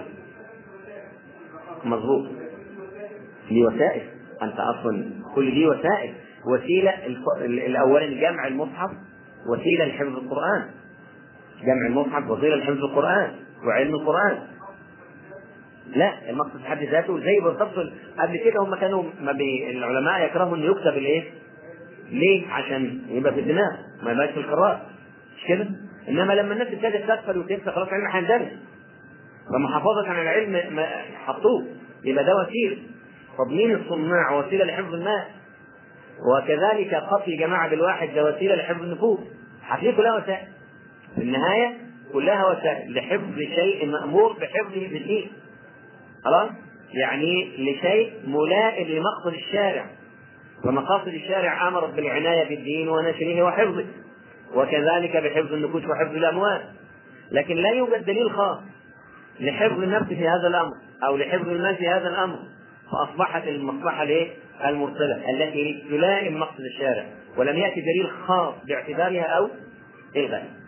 [SPEAKER 3] مظبوط دي وسائل انت اصلا كل دي وسائل وسيله الف... الاولا جمع المصحف وسيله لحفظ القران جمع المصحف وسيله لحفظ القران وعلم القران لا المقصد في حد ذاته زي بالضبط قبل كده هم كانوا ما بي العلماء يكرهوا ان يكتب الايه؟ ليه؟ عشان يبقى في الدماغ ما يبقاش في القراء مش كده؟ انما لما الناس ابتدت تغفل وتنسى خلاص العلم هيندرس فمحافظة عن العلم ما حطوه يبقى ده وسيله تضمين الصناع وسيله لحفظ المال وكذلك قتل جماعة بالواحد ده وسيله لحفظ النفوس هتلاقي كلها وسائل في النهاية كلها وسائل لحفظ شيء مأمور بحفظه بالدين خلاص يعني لشيء ملائم لمقصد الشارع ومقاصد الشارع امرت بالعنايه بالدين ونشره وحفظه وكذلك بحفظ النفوس وحفظ الاموال لكن لا يوجد دليل خاص لحفظ النفس في هذا الامر او لحفظ المال في هذا الامر فاصبحت المصلحه الايه؟ المرسله التي تلائم مقصد الشارع ولم ياتي دليل خاص باعتبارها او الغاء